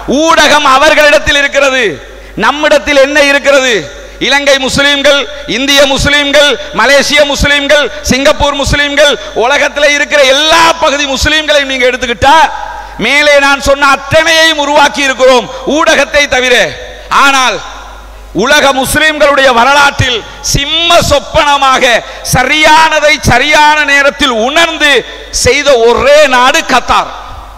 ஊடகம் அவர்களிடத்தில் இருக்கிறது நம்மிடத்தில் என்ன இருக்கிறது இலங்கை முஸ்லிம்கள் இந்திய முஸ்லிம்கள் மலேசிய முஸ்லிம்கள் சிங்கப்பூர் முஸ்லிம்கள் உலகத்தில் இருக்கிற எல்லா பகுதி முஸ்லிம்களையும் நீங்க எடுத்துக்கிட்டா மேலே நான் சொன்ன அத்தனையையும் உருவாக்கி இருக்கிறோம் ஊடகத்தை தவிர ஆனால் உலக முஸ்லிம்களுடைய வரலாற்றில் சிம்ம சொப்பனமாக சரியானதை சரியான நேரத்தில் உணர்ந்து செய்த ஒரே நாடு கத்தார்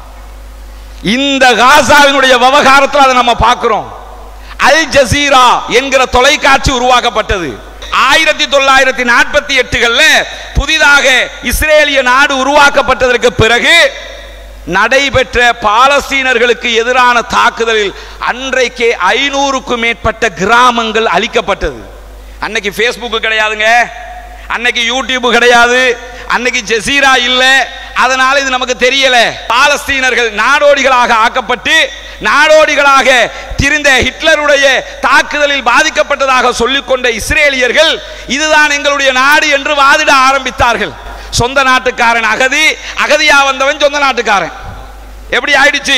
இந்த காசாவினுடைய விவகாரத்தில் அதை நம்ம பார்க்கிறோம் அல் ஜசீரா என்கிற தொலைக்காட்சி உருவாக்கப்பட்டது ஆயிரத்தி தொள்ளாயிரத்தி நாற்பத்தி எட்டுகள்ல புதிதாக இஸ்ரேலிய நாடு உருவாக்கப்பட்டதற்கு பிறகு நடைபெற்ற பாலஸ்தீனர்களுக்கு எதிரான தாக்குதலில் அன்றைக்கே ஐநூறுக்கும் மேற்பட்ட கிராமங்கள் அழிக்கப்பட்டது அன்னைக்கு ஃபேஸ்புக் கிடையாதுங்க அன்னைக்கு யூடியூப் கிடையாது அன்னைக்கு ஜெசீரா இல்ல அதனால இது நமக்கு தெரியல பாலஸ்தீனர்கள் நாடோடிகளாக ஆக்கப்பட்டு நாடோடிகளாக திரிந்த ஹிட்லருடைய தாக்குதலில் பாதிக்கப்பட்டதாக சொல்லிக்கொண்ட இஸ்ரேலியர்கள் இதுதான் எங்களுடைய நாடு என்று வாதிட ஆரம்பித்தார்கள் சொந்த நாட்டுக்காரன் அகதி அகதியா வந்தவன் சொந்த நாட்டுக்காரன் எப்படி ஆயிடுச்சு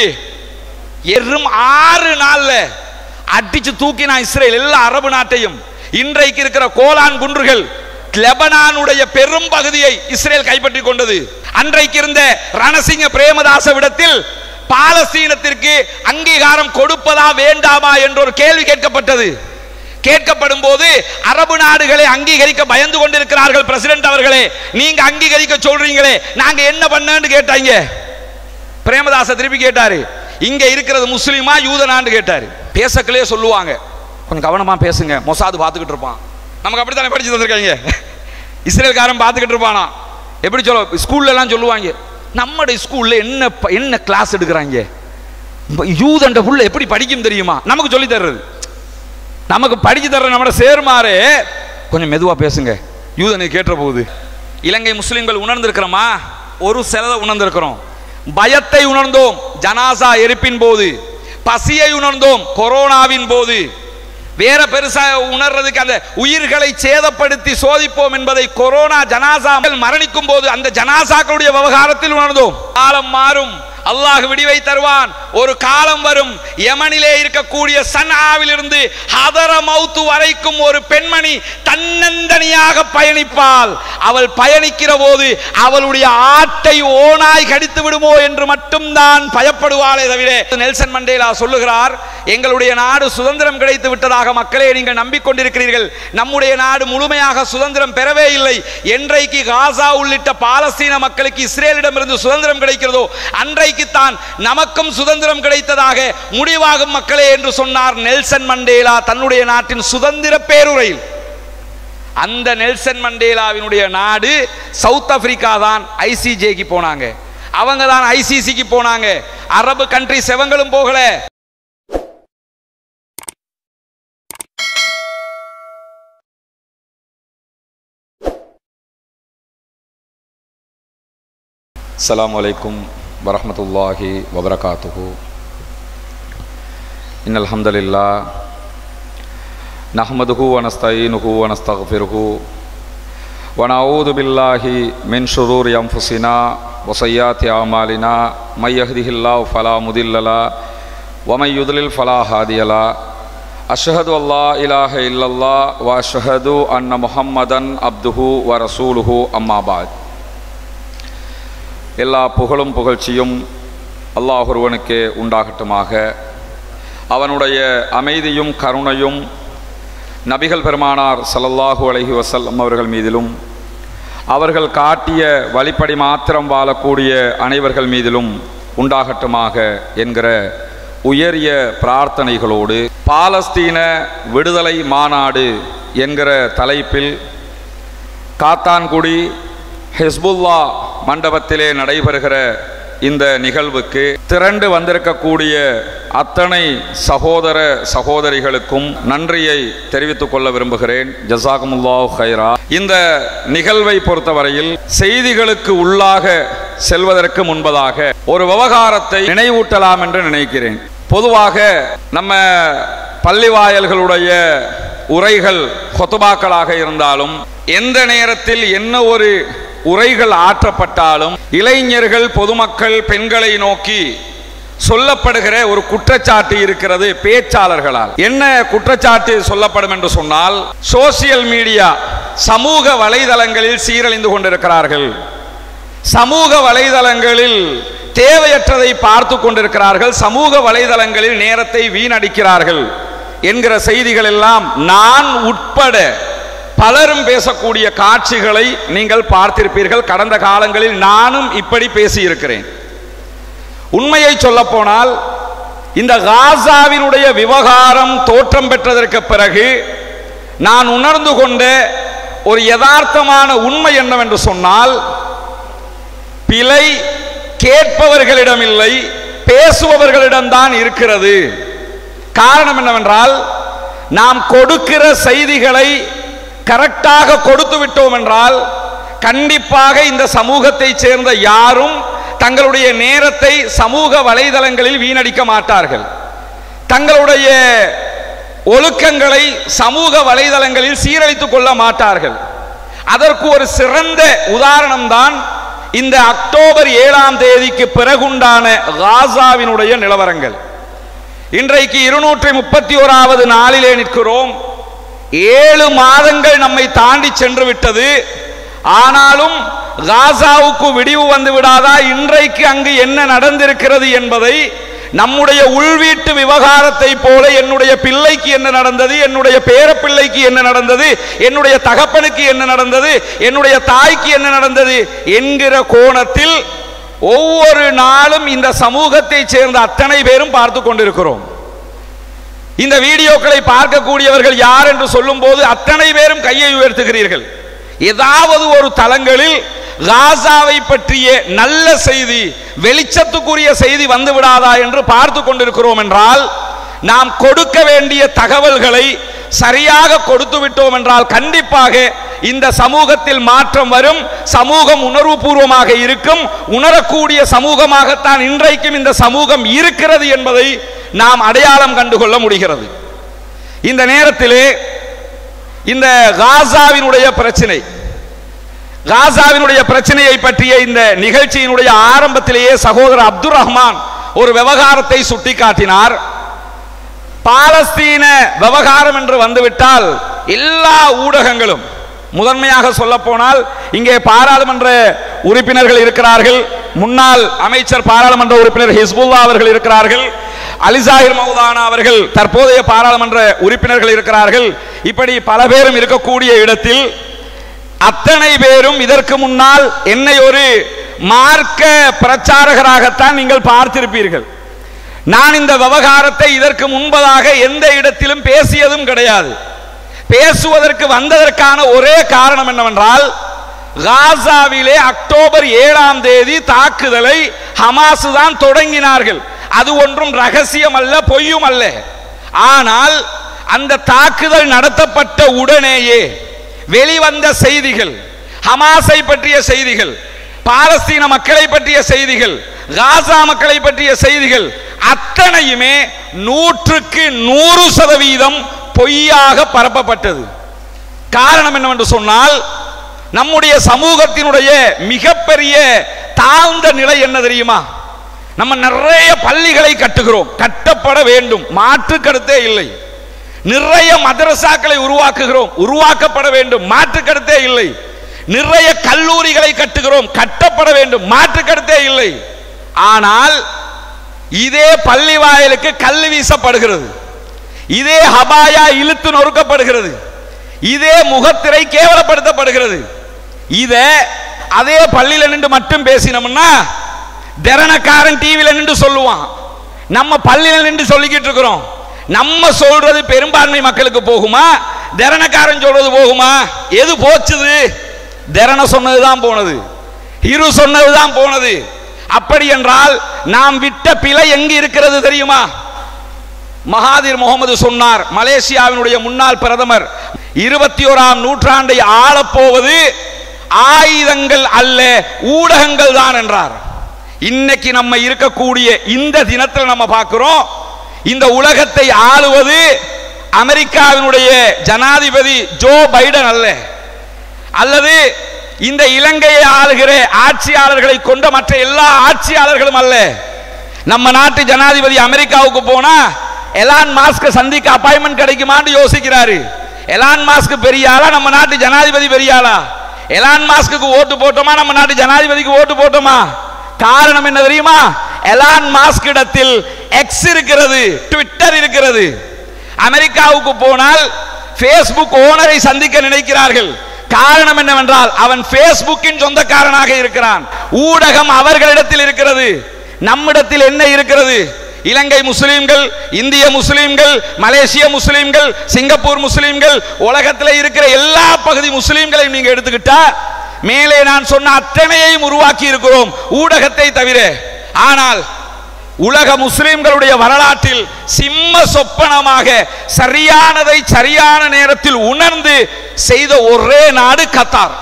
எறும் ஆறு நாள்ல அடிச்சு தூக்கினா இஸ்ரேல் எல்லா அரபு நாட்டையும் இன்றைக்கு இருக்கிற கோலான் குன்றுகள் லெபனானுடைய பெரும் பகுதியை இஸ்ரேல் கைப்பற்றி கொண்டது அன்றைக்கு இருந்த ரணசிங்க பிரேமதாச விடத்தில் பாலஸ்தீனத்திற்கு அங்கீகாரம் கொடுப்பதா வேண்டாமா என்ற ஒரு கேள்வி கேட்கப்பட்டது கேட்கப்படும் போது அரபு நாடுகளை அங்கீகரிக்க பயந்து கொண்டிருக்கிறார்கள் பிரசிடென்ட் அவர்களே நீங்க அங்கீகரிக்க சொல்றீங்களே நாங்க என்ன பண்ணன்னு கேட்டாங்க பிரேமதாச திருப்பி கேட்டாரு இங்க இருக்கிறது முஸ்லீமா யூதனான்னு கேட்டாரு பேசக்கலே சொல்லுவாங்க கொஞ்சம் கவனமா பேசுங்க மொசாது பார்த்துக்கிட்டு இருப்பான் நமக்கு அப்படித்தானே படிச்சு தந்திருக்காங்க இஸ்ரேல்காரன் பார்த்துக்கிட்டு இருப்பானா எப்படி சொல்ல ஸ்கூல்ல எல்லாம் சொல்லுவாங்க நம்முடைய ஸ்கூல்ல என்ன ப- என்ன கிளாஸ் எடுக்கிறாங்க இப்ப யூதண்ட புள்ள எப்படி படிக்கும் தெரியுமா நமக்கு சொல்லி தர்றது நமக்கு படிச்சு தர்ற நம்மட சேர்மாறு கொஞ்சம் மெதுவா பேசுங்க யூதனை கேட்ட போகுது இலங்கை முஸ்லிம்கள் உணர்ந்திருக்கிறோமா ஒரு சிலதை உணர்ந்திருக்கிறோம் பயத்தை உணர்ந்தோம் ஜனாசா எரிப்பின் போது பசியை உணர்ந்தோம் கொரோனாவின் போது வேற பெருசா உணர்றதுக்கு அந்த உயிர்களை சேதப்படுத்தி சோதிப்போம் என்பதை கொரோனா ஜனாசா மரணிக்கும் போது அந்த ஜனாசாக்களுடைய விவகாரத்தில் உணர்ந்தோம் காலம் மாறும் அல்லாஹ் விடிவை தருவான் ஒரு காலம் வரும் யமனிலே இருக்கக்கூடிய சன்ஆவில் இருந்து ஹதர மௌத்து வரைக்கும் ஒரு பெண்மணி தன்னந்தனியாக பயணிப்பாள் அவள் பயணிக்கிற போது அவளுடைய ஆட்டை ஓனாய் கடித்து விடுமோ என்று மட்டும்தான் பயப்படுவாளே தவிர நெல்சன் மண்டேலா சொல்லுகிறார் எங்களுடைய நாடு சுதந்திரம் கிடைத்து விட்டதாக மக்களே நீங்கள் நம்பிக்கொண்டிருக்கிறீர்கள் நம்முடைய நாடு முழுமையாக சுதந்திரம் பெறவே இல்லை என்றைக்கு காசா உள்ளிட்ட பாலஸ்தீன மக்களுக்கு இஸ்ரேலிடமிருந்து சுதந்திரம் கிடைக்கிறதோ அன்றைக்குத்தான் நமக்கும் சுதந்திரம் கிடைத்ததாக முடிவாகும் மக்களே என்று சொன்னார் நெல்சன் மண்டேலா தன்னுடைய நாட்டின் சுதந்திர பேருரையில் அந்த நெல்சன் மண்டேலாவினுடைய நாடு சவுத் ஆப்பிரிக்கா தான் ஐசிஜேக்கு போனாங்க அவங்க தான் ஐசிசிக்கு போனாங்க அரபு கண்ட்ரி செவங்களும் போகல السلام عليكم ورحمة الله وبركاته إن الحمد لله نحمده ونستعينه ونستغفره ونعوذ بالله من شرور أنفسنا وسيئات أعمالنا من يهده الله فلا مضل له ومن يضلل فلا هادي له أشهد أن لا إله إلا الله وأشهد أن محمدا عبده ورسوله أما بعد எல்லா புகழும் புகழ்ச்சியும் அல்லாஹ் ஒருவனுக்கே உண்டாகட்டுமாக அவனுடைய அமைதியும் கருணையும் நபிகள் பெருமானார் ஸல்லல்லாஹு அலைஹி வஸல்லம் அவர்கள் மீதிலும் அவர்கள் காட்டிய வழிப்படி மாத்திரம் வாழக்கூடிய அனைவர்கள் மீதிலும் உண்டாகட்டுமாக என்கிற உயரிய பிரார்த்தனைகளோடு பாலஸ்தீன விடுதலை மாநாடு என்கிற தலைப்பில் காத்தான்குடி ஹிஸ்புல்லா மண்டபத்திலே நடைபெறுகிற இந்த நிகழ்வுக்கு திரண்டு வந்திருக்கக்கூடிய அத்தனை சகோதர சகோதரிகளுக்கும் நன்றியை தெரிவித்துக் கொள்ள விரும்புகிறேன் ஜசாகமுல்லாஹ் ஹைரா இந்த நிகழ்வை பொறுத்தவரையில் செய்திகளுக்கு உள்ளாக செல்வதற்கு முன்பதாக ஒரு விவகாரத்தை நினைவூட்டலாம் என்று நினைக்கிறேன் பொதுவாக நம்ம பள்ளிவாயல்களுடைய உரைகள் கொத்துபாக்களாக இருந்தாலும் எந்த நேரத்தில் என்ன ஒரு உரைகள் ஆற்றப்பட்டாலும் இளைஞர்கள் பொதுமக்கள் பெண்களை நோக்கி சொல்லப்படுகிற ஒரு குற்றச்சாட்டு இருக்கிறது பேச்சாளர்களால் என்ன குற்றச்சாட்டு சொல்லப்படும் என்று சொன்னால் சோசியல் மீடியா சமூக வலைதளங்களில் சீரழிந்து கொண்டிருக்கிறார்கள் சமூக வலைதளங்களில் தேவையற்றதை பார்த்து கொண்டிருக்கிறார்கள் சமூக வலைதளங்களில் நேரத்தை வீணடிக்கிறார்கள் என்கிற செய்திகள் எல்லாம் நான் உட்பட பலரும் பேசக்கூடிய காட்சிகளை நீங்கள் பார்த்திருப்பீர்கள் கடந்த காலங்களில் நானும் இப்படி பேசியிருக்கிறேன் உண்மையை சொல்லப்போனால் இந்த காசாவினுடைய விவகாரம் தோற்றம் பெற்றதற்கு பிறகு நான் உணர்ந்து கொண்ட ஒரு யதார்த்தமான உண்மை என்னவென்று சொன்னால் பிழை கேட்பவர்களிடம் இல்லை பேசுபவர்களிடம்தான் இருக்கிறது காரணம் என்னவென்றால் நாம் கொடுக்கிற செய்திகளை கரெக்டாக கொடுத்து விட்டோம் என்றால் கண்டிப்பாக இந்த சமூகத்தை சேர்ந்த யாரும் தங்களுடைய நேரத்தை சமூக வலைதளங்களில் வீணடிக்க மாட்டார்கள் தங்களுடைய ஒழுக்கங்களை சமூக வலைதளங்களில் சீரழித்துக் கொள்ள மாட்டார்கள் அதற்கு ஒரு சிறந்த உதாரணம்தான் இந்த அக்டோபர் ஏழாம் தேதிக்கு பிறகுண்டான காசாவினுடைய நிலவரங்கள் இன்றைக்கு இருநூற்றி முப்பத்தி ஓராவது நாளிலே நிற்கிறோம் ஏழு மாதங்கள் நம்மை தாண்டி சென்று விட்டது ஆனாலும் காசாவுக்கு விடிவு வந்து விடாதா இன்றைக்கு அங்கு என்ன நடந்திருக்கிறது என்பதை நம்முடைய உள்வீட்டு விவகாரத்தை போல என்னுடைய பிள்ளைக்கு என்ன நடந்தது என்னுடைய பேரப்பிள்ளைக்கு என்ன நடந்தது என்னுடைய தகப்பனுக்கு என்ன நடந்தது என்னுடைய தாய்க்கு என்ன நடந்தது என்கிற கோணத்தில் ஒவ்வொரு நாளும் இந்த சமூகத்தை சேர்ந்த அத்தனை பேரும் பார்த்து கொண்டிருக்கிறோம் இந்த வீடியோக்களை பார்க்கக்கூடியவர்கள் யார் என்று சொல்லும் போது அத்தனை பேரும் கையை உயர்த்துகிறீர்கள் ஏதாவது ஒரு தளங்களில் காசாவை பற்றிய நல்ல செய்தி வெளிச்சத்துக்குரிய செய்தி வந்து விடாதா என்று பார்த்து கொண்டிருக்கிறோம் என்றால் நாம் கொடுக்க வேண்டிய தகவல்களை சரியாக கொடுத்து விட்டோம் என்றால் கண்டிப்பாக இந்த சமூகத்தில் மாற்றம் வரும் சமூகம் உணர்வுபூர்வமாக இருக்கும் உணரக்கூடிய சமூகமாகத்தான் இன்றைக்கும் இந்த சமூகம் இருக்கிறது என்பதை நாம் அடையாளம் கண்டுகொள்ள முடிகிறது இந்த நேரத்திலே இந்த காசாவினுடைய பிரச்சனை காசாவினுடைய பிரச்சனையை பற்றிய இந்த நிகழ்ச்சியினுடைய ஆரம்பத்திலேயே சகோதரர் அப்துல் ரஹ்மான் ஒரு விவகாரத்தை சுட்டிக்காட்டினார் பாலஸ்தீன விவகாரம் என்று வந்துவிட்டால் எல்லா ஊடகங்களும் முதன்மையாக சொல்ல போனால் இங்கே பாராளுமன்ற உறுப்பினர்கள் இருக்கிறார்கள் முன்னாள் அமைச்சர் பாராளுமன்ற உறுப்பினர் ஹிஸ்புல்லா அவர்கள் இருக்கிறார்கள் அலிசாஹிர் மௌதானா அவர்கள் தற்போதைய பாராளுமன்ற உறுப்பினர்கள் இருக்கிறார்கள் இப்படி பல பேரும் இருக்கக்கூடிய இடத்தில் அத்தனை பேரும் இதற்கு முன்னால் என்னை ஒரு மார்க்க பிரச்சாரகராகத்தான் நீங்கள் பார்த்திருப்பீர்கள் நான் இந்த விவகாரத்தை இதற்கு முன்பதாக எந்த இடத்திலும் பேசியதும் கிடையாது பேசுவதற்கு வந்ததற்கான ஒரே காரணம் என்னவென்றால் காசாவிலே அக்டோபர் ஏழாம் தேதி தாக்குதலை ஹமாஸ் தான் தொடங்கினார்கள் அது ஒன்றும் ரகசியம் அல்ல பொய்யும் அல்ல ஆனால் அந்த தாக்குதல் நடத்தப்பட்ட உடனேயே வெளிவந்த செய்திகள் ஹமாஸை பற்றிய செய்திகள் பாலஸ்தீன மக்களை பற்றிய செய்திகள் காசா மக்களை பற்றிய செய்திகள் அத்தனையுமே நூற்றுக்கு நூறு சதவீதம் பொய்யாக பரப்பப்பட்டது காரணம் என்னவென்று சொன்னால் நம்முடைய சமூகத்தினுடைய மிகப்பெரிய தாழ்ந்த நிலை என்ன தெரியுமா நம்ம நிறைய பள்ளிகளை கட்டுகிறோம் கட்டப்பட வேண்டும் மாற்று கருத்தே இல்லை நிறைய மதரசாக்களை உருவாக்குகிறோம் உருவாக்கப்பட வேண்டும் மாற்று கருத்தே இல்லை நிறைய கல்லூரிகளை கட்டுகிறோம் கட்டப்பட வேண்டும் மாற்று கருத்தே இல்லை ஆனால் இதே பள்ளி வாயிலுக்கு கல் வீசப்படுகிறது இதே ஹபாயா இழுத்து நொறுக்கப்படுகிறது இதே முகத்திரை கேவலப்படுத்தப்படுகிறது இத அதே பள்ளியில நின்று மட்டும் பேசினோம்னா திறனக்காரன் டிவியில நின்று சொல்லுவான் நம்ம பள்ளியில நின்று சொல்லிக்கிட்டு இருக்கிறோம் நம்ம சொல்றது பெரும்பான்மை மக்களுக்கு போகுமா திறனக்காரன் சொல்றது போகுமா எது போச்சுது திறன சொன்னதுதான் போனது இரு சொன்னதுதான் போனது அப்படி என்றால் நாம் விட்ட பிழை எங்கு இருக்கிறது தெரியுமா மகாதீர் முகமது சொன்னார் மலேசியாவினுடைய முன்னாள் பிரதமர் இருபத்தி ஓராம் நூற்றாண்டை ஆளப்போவது ஆயுதங்கள் அல்ல ஊடகங்கள் தான் என்றார் இன்னைக்கு நம்ம இருக்கக்கூடிய இந்த தினத்தில் நம்ம பார்க்கிறோம் இந்த உலகத்தை ஆளுவது அமெரிக்காவினுடைய ஜனாதிபதி ஜோ பைடன் அல்ல அல்லது இந்த இலங்கையை ஆளுகிற ஆட்சியாளர்களை கொண்ட மற்ற எல்லா ஆட்சியாளர்களும் அல்ல நம்ம நாட்டு ஜனாதிபதி அமெரிக்காவுக்கு போனா எலான் மாஸ்க் சந்திக்க அப்பாயின்மெண்ட் கிடைக்குமான்னு யோசிக்கிறாரு எலான் மாஸ்க் பெரிய ஆளா நம்ம நாட்டு ஜனாதிபதி பெரிய ஆளா எலான் மாஸ்க்கு ஓட்டு போட்டோமா நம்ம நாட்டு ஜனாதிபதிக்கு ஓட்டு போட்டோமா காரணம் என்ன தெரியுமா எலான் மாஸ்க் இடத்தில் எக்ஸ் இருக்கிறது ட்விட்டர் இருக்கிறது அமெரிக்காவுக்கு போனால் ஃபேஸ்புக் ஓனரை சந்திக்க நினைக்கிறார்கள் காரணம் என்னவென்றால் அவன் ஃபேஸ்புக்கின் சொந்தக்காரனாக இருக்கிறான் ஊடகம் அவர்களிடத்தில் இருக்கிறது நம்மிடத்தில் என்ன இருக்கிறது இலங்கை முஸ்லிம்கள் இந்திய முஸ்லிம்கள் மலேசிய முஸ்லிம்கள் சிங்கப்பூர் முஸ்லிம்கள் உலகத்தில் இருக்கிற எல்லா பகுதி முஸ்லிம்களையும் நீங்க எடுத்துக்கிட்டா மேலே நான் சொன்ன அத்தனையையும் உருவாக்கி இருக்கிறோம் ஊடகத்தை தவிர ஆனால் உலக முஸ்லிம்களுடைய வரலாற்றில் சிம்ம சொப்பனமாக சரியானதை சரியான நேரத்தில் உணர்ந்து செய்த ஒரே நாடு கத்தார்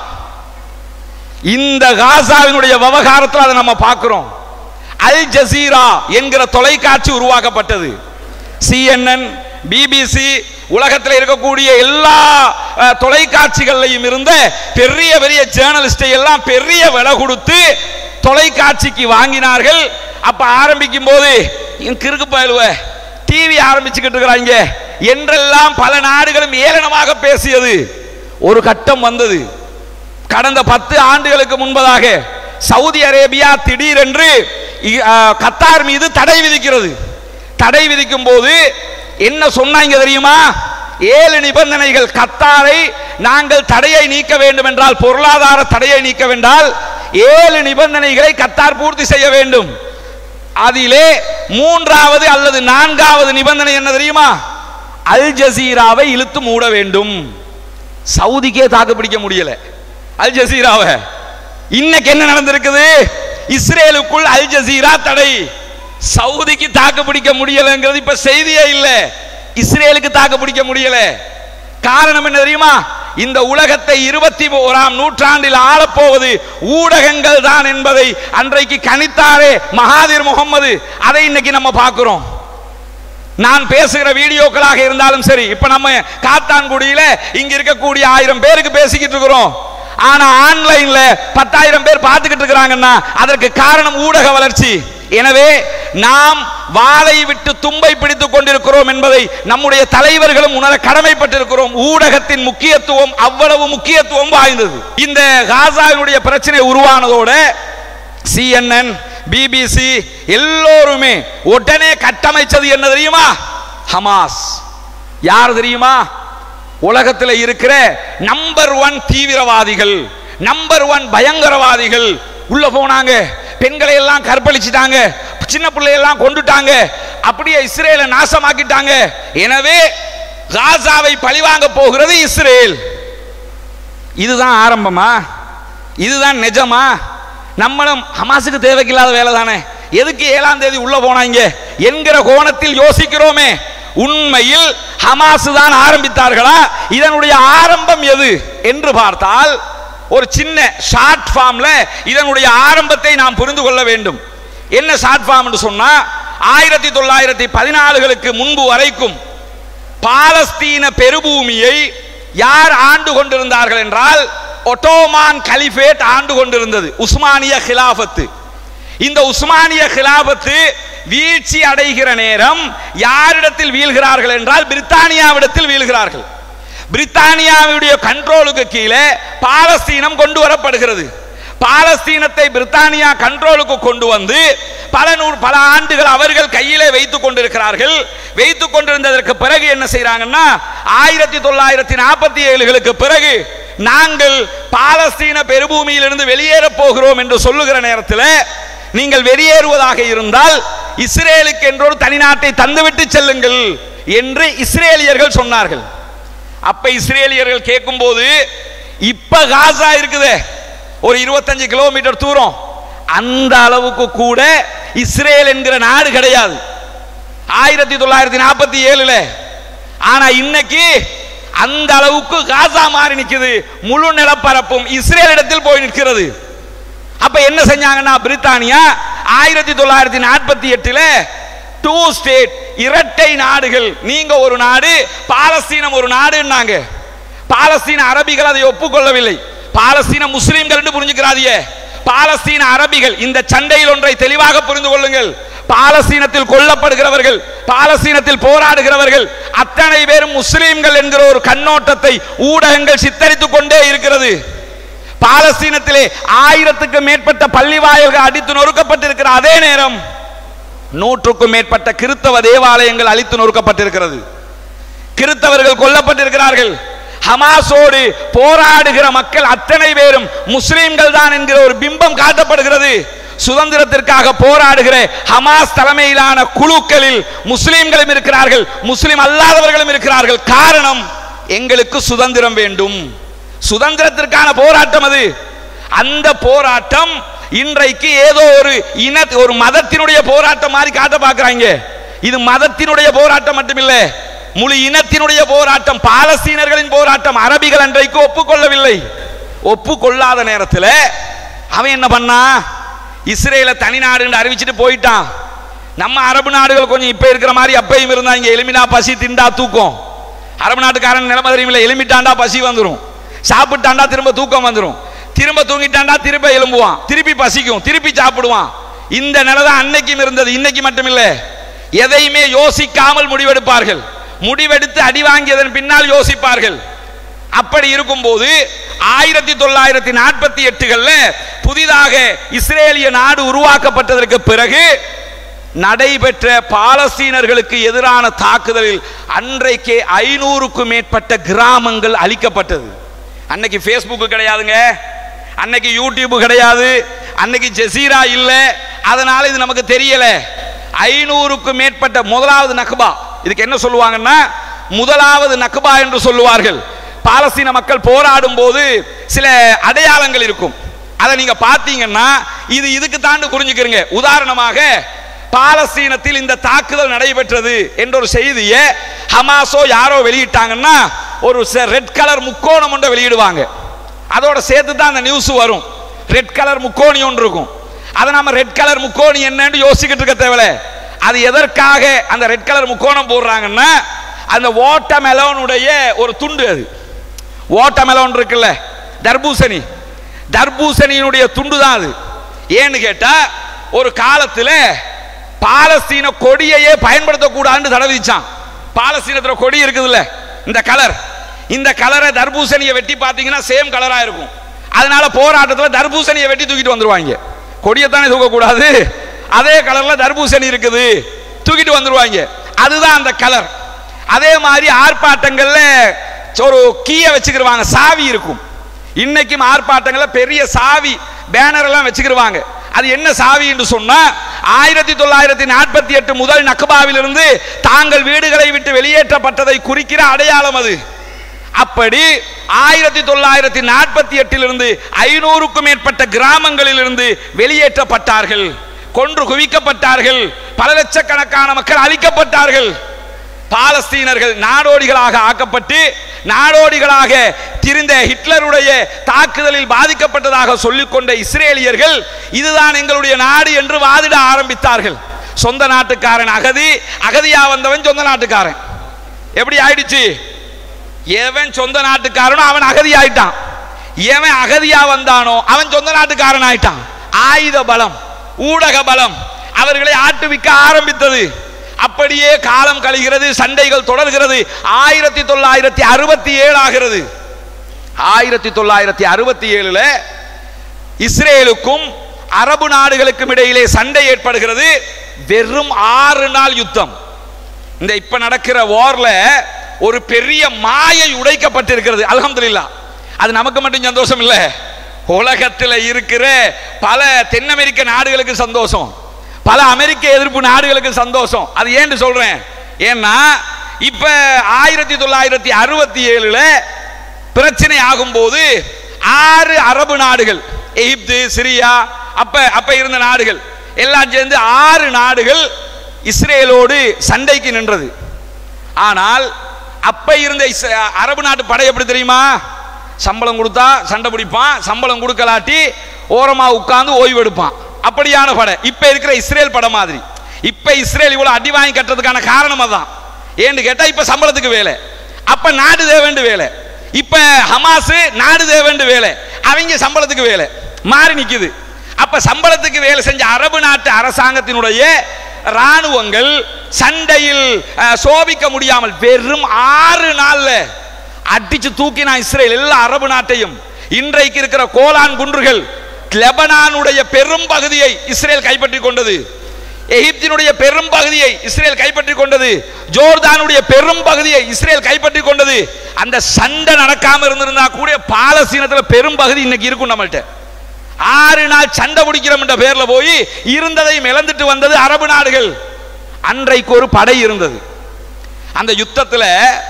இந்த காசாவினுடைய விவகாரத்தில் அதை நம்ம பார்க்கிறோம் அல் ஜசீரா என்கிற தொலைக்காட்சி உருவாக்கப்பட்டது சிஎன்என் பிபிசி உலகத்தில் இருக்கக்கூடிய எல்லா அஹ், தொலைக்காட்சிகள்லையும் இருந்த பெரிய பெரிய ஜேர்னலிஸ்டை எல்லாம் பெரிய விலை கொடுத்து தொலைக்காட்சிக்கு வாங்கினார்கள் அப்ப ஆரம்பிக்கும் போது இவன் கிறுக்கு பயலுவ டிவி ஆரம்பிச்சுக்கிட்டு இருக்கிறாங்க என்றெல்லாம் பல நாடுகளும் ஏளனமாக பேசியது ஒரு கட்டம் வந்தது கடந்த பத்து ஆண்டுகளுக்கு முன்பதாக சவுதி அரேபியா திடீரென்று இ- ஆ, கத்தார் மீது தடை விதிக்கிறது தடை விதிக்கும் போது என்ன சொன்னாங்க தெரியுமா ஏழு நிபந்தனைகள் கத்தாரை நாங்கள் தடையை நீக்க வேண்டும் என்றால் பொருளாதார தடையை நீக்க வேண்டால் ஏழு நிபந்தனைகளை கத்தார் பூர்த்தி செய்ய வேண்டும் அதிலே மூன்றாவது அல்லது நான்காவது நிபந்தனை என்ன தெரியுமா அல் ஜசீராவை இழுத்து மூட வேண்டும் சவுதிக்கே தாக்கு பிடிக்க முடியல அல் ஜசீராவை இன்னைக்கு என்ன நடந்திருக்குது இஸ்ரேலுக்குள் அல் ஜசீரா தடை சவுதிக்கு தாக்கு பிடிக்க முடியலங்கிறது இப்ப செய்தியே இல்ல இஸ்ரேலுக்கு தாக்கு பிடிக்க முடியல காரணம் என்ன தெரியுமா இந்த உலகத்தை இருபத்தி ஓராம் நூற்றாண்டில் ஆளப்போவது ஊடகங்கள் தான் என்பதை அன்றைக்கு கணித்தாரே மகாதீர் முகம்மது அதை இன்னைக்கு நம்ம பார்க்கிறோம் நான் பேசுகிற வீடியோக்களாக இருந்தாலும் சரி இப்ப நம்ம காத்தான்குடியில இங்க இருக்கக்கூடிய ஆயிரம் பேருக்கு பேசிக்கிட்டு இருக்கிறோம் ஆனா ஆன்லைன்ல பத்தாயிரம் பேர் பார்த்துக்கிட்டு இருக்கிறாங்கன்னா அதற்கு காரணம் ஊடக வளர்ச்சி எனவே நாம் வாளை விட்டு தும்பை பிடித்துக் கொண்டிருக்கிறோம் என்பதை நம்முடைய தலைவர்களும் உணர கடமைப்பட்டிருக்கிறோம் ஊடகத்தின் முக்கியத்துவம் அவ்வளவு முக்கியத்துவம் வாய்ந்தது இந்த காசாவினுடைய பிரச்சனை உருவானதோட சிஎன்என் பிபிசி எல்லோருமே உடனே கட்டமைச்சது என்ன தெரியுமா ஹமாஸ் யார் தெரியுமா உலகத்தில் இருக்கிற நம்பர் ஒன் தீவிரவாதிகள் நம்பர் ஒன் பயங்கரவாதிகள் உள்ள போனாங்க பெண்களை எல்லாம் கற்பழிச்சிட்டாங்க சின்ன பிள்ளையெல்லாம் கொண்டுட்டாங்க அப்படியே இஸ்ரேலை நாசமாக்கிட்டாங்க எனவே காசாவை பழிவாங்க போகிறது இஸ்ரேல் இதுதான் ஆரம்பமா இதுதான் நிஜமா நம்மளும் ஹமாஸுக்கு தேவைக்கில்லாத வேலை தானே எதுக்கு ஏழாம் தேதி உள்ள போனாங்க என்கிற கோணத்தில் யோசிக்கிறோமே உண்மையில் ஹமாஸ் தான் ஆரம்பித்தார்களா இதனுடைய ஆரம்பம் எது என்று பார்த்தால் ஒரு சின்ன ஷார்ட் ஃபார்ம்ல இதனுடைய ஆரம்பத்தை நாம் புரிந்து கொள்ள வேண்டும் என்ன ஷார்ட் ஃபார்ம் என்று சொன்னா ஆயிரத்தி தொள்ளாயிரத்தி பதினாலுகளுக்கு முன்பு வரைக்கும் பாலஸ்தீன பெருபூமியை யார் ஆண்டு கொண்டிருந்தார்கள் என்றால் ஒட்டோமான் கலிஃபேட் ஆண்டு கொண்டிருந்தது உஸ்மானிய கிலாபத்து இந்த உஸ்மானிய கிலாபத்து வீழ்ச்சி அடைகிற நேரம் யாரிடத்தில் வீழ்கிறார்கள் என்றால் பிரித்தானியாவிடத்தில் வீழ்கிறார்கள் பிரித்தானியாவுடைய கண்ட்ரோலுக்கு கீழே பாலஸ்தீனம் கொண்டு வரப்படுகிறது பாலஸ்தீனத்தை பிரித்தானியா கண்ட்ரோலுக்கு கொண்டு வந்து பல நூறு பல ஆண்டுகள் அவர்கள் கையிலே வைத்துக் கொண்டிருக்கிறார்கள் வைத்துக் கொண்டிருந்ததற்கு பிறகு என்ன செய்றாங்கன்னா ஆயிரத்தி தொள்ளாயிரத்தி நாற்பத்தி ஏழுகளுக்கு பிறகு நாங்கள் பாலஸ்தீன பெருபூமியிலிருந்து வெளியேற போகிறோம் என்று சொல்லுகிற நேரத்தில் நீங்கள் வெளியேறுவதாக இருந்தால் இஸ்ரேலுக்கு என்றொரு தனிநாட்டை தந்துவிட்டு செல்லுங்கள் என்று இஸ்ரேலியர்கள் சொன்னார்கள் அப்ப இஸ்ரேலியர்கள் கேட்கும்போது இப்ப காசா இருக்குதே ஒரு இருபத்தஞ்சு கிலோமீட்டர் தூரம் அந்த அளவுக்கு கூட இஸ்ரேல் என்கிற நாடு கிடையாது ஆயிரத்தி தொள்ளாயிரத்தி நாற்பத்தி ஏழுல ஆனா இன்னைக்கு அந்த அளவுக்கு காசா மாறி நிக்குது முழு நிலப்பரப்பும் இஸ்ரேலிடத்தில் போய் நிற்கிறது அப்ப என்ன செஞ்சாங்கன்னா பிரித்தானியா ஆயிரத்தி தொள்ளாயிரத்தி நாற்பத்தி எட்டுல டூ ஸ்டேட் இரட்டை நாடுகள் நீங்க ஒரு நாடு பாலஸ்தீனம் ஒரு நாடுன்னாங்க பாலஸ்தீன அரபிகள் அதை ஒப்புக்கொள்ளவில்லை பாலஸ்தீன முஸ்லிம்கள் என்று புரிஞ்சுக்கிறாதியே பாலஸ்தீன அரபிகள் இந்த சண்டையில் ஒன்றை தெளிவாக புரிந்து கொள்ளுங்கள் பாலஸ்தீனத்தில் கொல்லப்படுகிறவர்கள் பாலஸ்தீனத்தில் போராடுகிறவர்கள் அத்தனை பேரும் முஸ்லிம்கள் என்கிற ஒரு கண்ணோட்டத்தை ஊடகங்கள் சித்தரித்துக் கொண்டே இருக்கிறது பாலஸ்தீனத்திலே ஆயிரத்துக்கு மேற்பட்ட பள்ளி வாயில்கள் அடித்து நொறுக்கப்பட்டிருக்கிற அதே நேரம் நூற்றுக்கும் மேற்பட்ட கிறித்தவ தேவாலயங்கள் அழித்து நொறுக்கப்பட்டிருக்கிறது கிறித்தவர்கள் கொல்லப்பட்டிருக்கிறார்கள் ஹமாஸோடு போராடுகிற மக்கள் அத்தனை பேரும் முஸ்லிம்கள் தான் என்கிற ஒரு பிம்பம் காட்டப்படுகிறது சுதந்திரத்திற்காக போராடுகிற ஹமாஸ் தலைமையிலான குழுக்களில் முஸ்லிம்களும் இருக்கிறார்கள் முஸ்லிம் அல்லாதவர்களும் இருக்கிறார்கள் காரணம் எங்களுக்கு சுதந்திரம் வேண்டும் சுதந்திரத்திற்கான போராட்டம் அது அந்த போராட்டம் இன்றைக்கு ஏதோ ஒரு இன ஒரு மதத்தினுடைய போராட்டம் மாதிரி காட்ட பார்க்கறாங்க இது மதத்தினுடைய போராட்டம் மட்டுமில்ல முழு இனத்தினுடைய போராட்டம் பாலஸ்தீனர்களின் போராட்டம் அரபிகள் அன்றைக்கு ஒப்புக்கொள்ளவில்லை ஒப்புக்கொள்ளாத நேரத்தில் அவன் என்ன பண்ணா இஸ்ரேல தனி நாடுன்னு அறிவிச்சிட்டு போயிட்டான் நம்ம அரபு நாடுகள் கொஞ்சம் இப்ப இருக்கிற மாதிரி அப்பையும் இருந்தாங்க எலுமினா பசி திண்டா தூக்கம் அரபு நாட்டுக்காரன் நிலைமை தெரியுமில்ல எலுமிட்டாண்டா பசி வந்துடும் சாப்பிட்டாண்டா திரும்ப தூக்கம் வந்துடும் திரும்ப தூங்கிட்டாண்டா திரும்ப எலும்புவான் திருப்பி பசிக்கும் திருப்பி சாப்பிடுவான் இந்த நிலை தான் அன்னைக்கும் இருந்தது இன்னைக்கு மட்டுமில்ல எதையுமே யோசிக்காமல் முடிவெடுப்பார்கள் முடிவெடுத்து அடி வாங்கியதன் பின்னால் யோசிப்பார்கள் அப்படி இருக்கும்போது ஆயிரத்தி தொள்ளாயிரத்தி நாற்பத்தி எட்டுகள்ல புதிதாக இஸ்ரேலிய நாடு உருவாக்கப்பட்டதற்கு பிறகு நடைபெற்ற பாலஸ்தீனர்களுக்கு எதிரான தாக்குதலில் அன்றைக்கே ஐநூறுக்கும் மேற்பட்ட கிராமங்கள் அழிக்கப்பட்டது அன்னைக்கு ஃபேஸ்புக் கிடையாதுங்க அன்னைக்கு யூடியூப் கிடையாது அன்னைக்கு ஜெசீரா இல்ல அதனால இது நமக்கு தெரியல ஐநூறுக்கும் மேற்பட்ட முதலாவது நக்பா இதுக்கு என்ன சொல்லுவாங்கன்னா முதலாவது நக்பா என்று சொல்லுவார்கள் பாலஸ்தீன மக்கள் போராடும் போது சில அடையாளங்கள் இருக்கும் அதை நீங்க பார்த்தீங்கன்னா இது இதுக்கு தாண்டு புரிஞ்சுக்கிறீங்க உதாரணமாக பாலஸ்தீனத்தில் இந்த தாக்குதல் நடைபெற்றது என்ற ஒரு செய்தியை ஹமாஸோ யாரோ வெளியிட்டாங்கன்னா ஒரு ரெட் கலர் முக்கோணம் ஒன்றை வெளியிடுவாங்க அதோட சேர்த்து தான் அந்த நியூஸ் வரும் ரெட் கலர் முக்கோணி ஒன்று இருக்கும் அதை நம்ம ரெட் கலர் முக்கோணி என்னன்னு யோசிக்கிட்டு இருக்க தேவையில்ல அது எதற்காக அந்த ரெட் கலர் முக்கோணம் போடுறாங்கன்னா அந்த ஓட்டமெலோனுடைய ஒரு துண்டு அது ஓட்டமெலோன் இருக்குல்ல தர்பூசணி தர்பூசணியினுடைய துண்டு தான் அது ஏன்னு கேட்டா ஒரு காலத்தில் பாலஸ்தீன கொடியையே பயன்படுத்தக்கூடாதுன்னு தடை விதிச்சான் பாலஸ்தீனத்தில் கொடி இருக்குதுல்ல இந்த கலர் இந்த கலரை தர்பூசணியை வெட்டி பார்த்தீங்கன்னா சேம் கலரா இருக்கும் அதனால போராட்டத்தில் தர்பூசணியை வெட்டி தூக்கிட்டு வந்துருவாங்க கொடியைத்தானே தூக்கக்கூடாது அதே கலர்ல தர்பூசணி இருக்குது தூக்கிட்டு வந்துருவாங்க அதுதான் அந்த கலர் அதே மாதிரி ஆர்ப்பாட்டங்கள்ல ஒரு கீயை வச்சுக்கிருவாங்க சாவி இருக்கும் இன்னைக்கும் ஆர்ப்பாட்டங்கள்ல பெரிய சாவி பேனர் எல்லாம் வச்சுக்கிருவாங்க அது என்ன சாவி என்று சொன்னா ஆயிரத்தி தொள்ளாயிரத்தி நாற்பத்தி எட்டு முதல் நக்பாவிலிருந்து தாங்கள் வீடுகளை விட்டு வெளியேற்றப்பட்டதை குறிக்கிற அடையாளம் அது அப்படி ஆயிரத்தி தொள்ளாயிரத்தி நாற்பத்தி எட்டிலிருந்து ஐநூறுக்கும் மேற்பட்ட கிராமங்களிலிருந்து வெளியேற்றப்பட்டார்கள் கொன்று குவிக்கப்பட்டார்கள் பல லட்சக்கணக்கான மக்கள் அழிக்கப்பட்டார்கள் பாலஸ்தீனர்கள் நாடோடிகளாக ஆக்கப்பட்டு நாடோடிகளாக திரிந்த ஹிட்லருடைய தாக்குதலில் பாதிக்கப்பட்டதாக சொல்லிக்கொண்ட இஸ்ரேலியர்கள் இதுதான் எங்களுடைய நாடு என்று வாதிட ஆரம்பித்தார்கள் சொந்த நாட்டுக்காரன் அகதி அகதியா வந்தவன் சொந்த நாட்டுக்காரன் எப்படி ஆயிடுச்சு எவன் சொந்த நாட்டுக்காரனோ அவன் அகதி ஆயிட்டான் எவன் அகதியா வந்தானோ அவன் சொந்த நாட்டுக்காரன் ஆயிட்டான் ஆயுத பலம் ஊடக பலம் அவர்களை ஆட்டுவிக்க ஆரம்பித்தது அப்படியே காலம் கழிகிறது சண்டைகள் தொடர்கிறது ஆயிரத்தி தொள்ளாயிரத்தி அறுபத்தி ஏழு ஆகிறது ஆயிரத்தி தொள்ளாயிரத்தி அறுபத்தி ஏழுல இஸ்ரேலுக்கும் அரபு நாடுகளுக்கும் இடையிலே சண்டை ஏற்படுகிறது வெறும் ஆறு நாள் யுத்தம் இந்த இப்ப நடக்கிற வார்ல ஒரு பெரிய மாயை உடைக்கப்பட்டிருக்கிறது அல்ஹம்துலில்லாஹ் அது நமக்கு மட்டும் சந்தோஷம் இல்ல உலகத்தில் இருக்கிற பல தென் அமெரிக்க நாடுகளுக்கு சந்தோஷம் பல அமெரிக்க எதிர்ப்பு நாடுகளுக்கு சந்தோஷம் அது ஏன்னு சொல்றேன் ஏன்னா இப்ப ஆயிரத்தி தொள்ளாயிரத்தி அறுபத்தி ஏழுல பிரச்சனை ஆகும்போது ஆறு அரபு நாடுகள் எகிப்து சிரியா அப்ப அப்ப இருந்த நாடுகள் எல்லாம் சேர்ந்து ஆறு நாடுகள் இஸ்ரேலோடு சண்டைக்கு நின்றது ஆனால் அப்ப இருந்த இஸ்- அரபு நாட்டு படை எப்படி தெரியுமா சம்பளம் கொடுத்தா சண்டை பிடிப்பான் சம்பளம் கொடுக்கலாட்டி ஓரமா உட்கார்ந்து ஓய்வு எடுப்பான் அப்படியான படை இப்ப இருக்கிற இஸ்ரேல் படம் மாதிரி இப்ப இஸ்ரேல் இவ்வளவு அடி வாங்கி கட்டுறதுக்கான காரணம் அதான் ஏன்னு கேட்டா இப்ப சம்பளத்துக்கு வேலை அப்ப நாடு தேவேண்டு வேலை இப்ப ஹமாஸ் நாடு தேவேண்டு வேலை அவங்க சம்பளத்துக்கு வேலை மாறி நிக்குது அப்ப சம்பளத்துக்கு வேலை செஞ்ச அரபு நாட்டு அரசாங்கத்தினுடைய ராணுவங்கள் சண்டையில் அஹ், சோபிக்க முடியாமல் வெறும் ஆறு நாள்ல அடிச்சு தூக்கினா இஸ்ரேல் எல்லா அரபு நாட்டையும் இன்றைக்கு இருக்கிற கோலான் குன்றுகள் லெபனானுடைய பெரும் பகுதியை இஸ்ரேல் கைப்பற்றிக் கொண்டது எகிப்தினுடைய பெரும் பகுதியை இஸ்ரேல் கைப்பற்றிக் கொண்டது ஜோர்தானுடைய பெரும் பகுதியை இஸ்ரேல் கைப்பற்றிக் கொண்டது அந்த சண்டை நடக்காம இருந்திருந்தா கூட பாலஸ்தீனத்துல பெரும் பகுதி இன்னைக்கு இருக்கும் நம்மள்ட்ட ஆறு நாள் சண்டை பிடிக்கிறோம் என்ற பேர்ல போய் இருந்ததையும் இழந்துட்டு வந்தது அரபு நாடுகள் அன்றைக்கு ஒரு படை இருந்தது அந்த யுத்தத்துல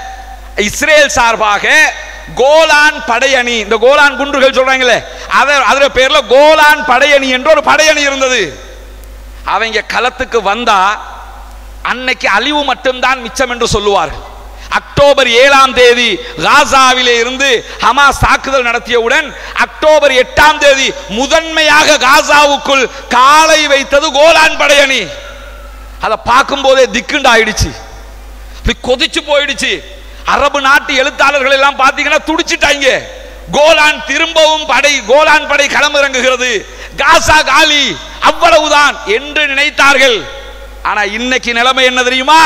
இஸ்ரேல் சார்பாக கோலான் படையணி இந்த கோலான் குன்றுகள் சொல்றாங்களே அத அதுல பேர்ல கோலான் படையணி என்று ஒரு படையணி இருந்தது அவங்க களத்துக்கு வந்தா அன்னைக்கு அழிவு மட்டும்தான் மிச்சம் என்று சொல்லுவார்கள் அக்டோபர் ஏழாம் தேதி காசாவிலே இருந்து ஹமாஸ் தாக்குதல் நடத்தியவுடன் அக்டோபர் எட்டாம் தேதி முதன்மையாக காசாவுக்குள் காலை வைத்தது கோலான் படையணி அதை பார்க்கும் போதே திக்குண்டாயிடுச்சு இப்படி கொதிச்சு போயிடுச்சு அரபு நாட்டு எழுத்தாளர்கள் எல்லாம் பார்த்தீங்கன்னா துடிச்சிட்டாங்க கோலான் திரும்பவும் படை கோலான் படை களமிறங்குகிறது காசா காலி அவ்வளவுதான் என்று நினைத்தார்கள் ஆனா இன்னைக்கு நிலைமை என்ன தெரியுமா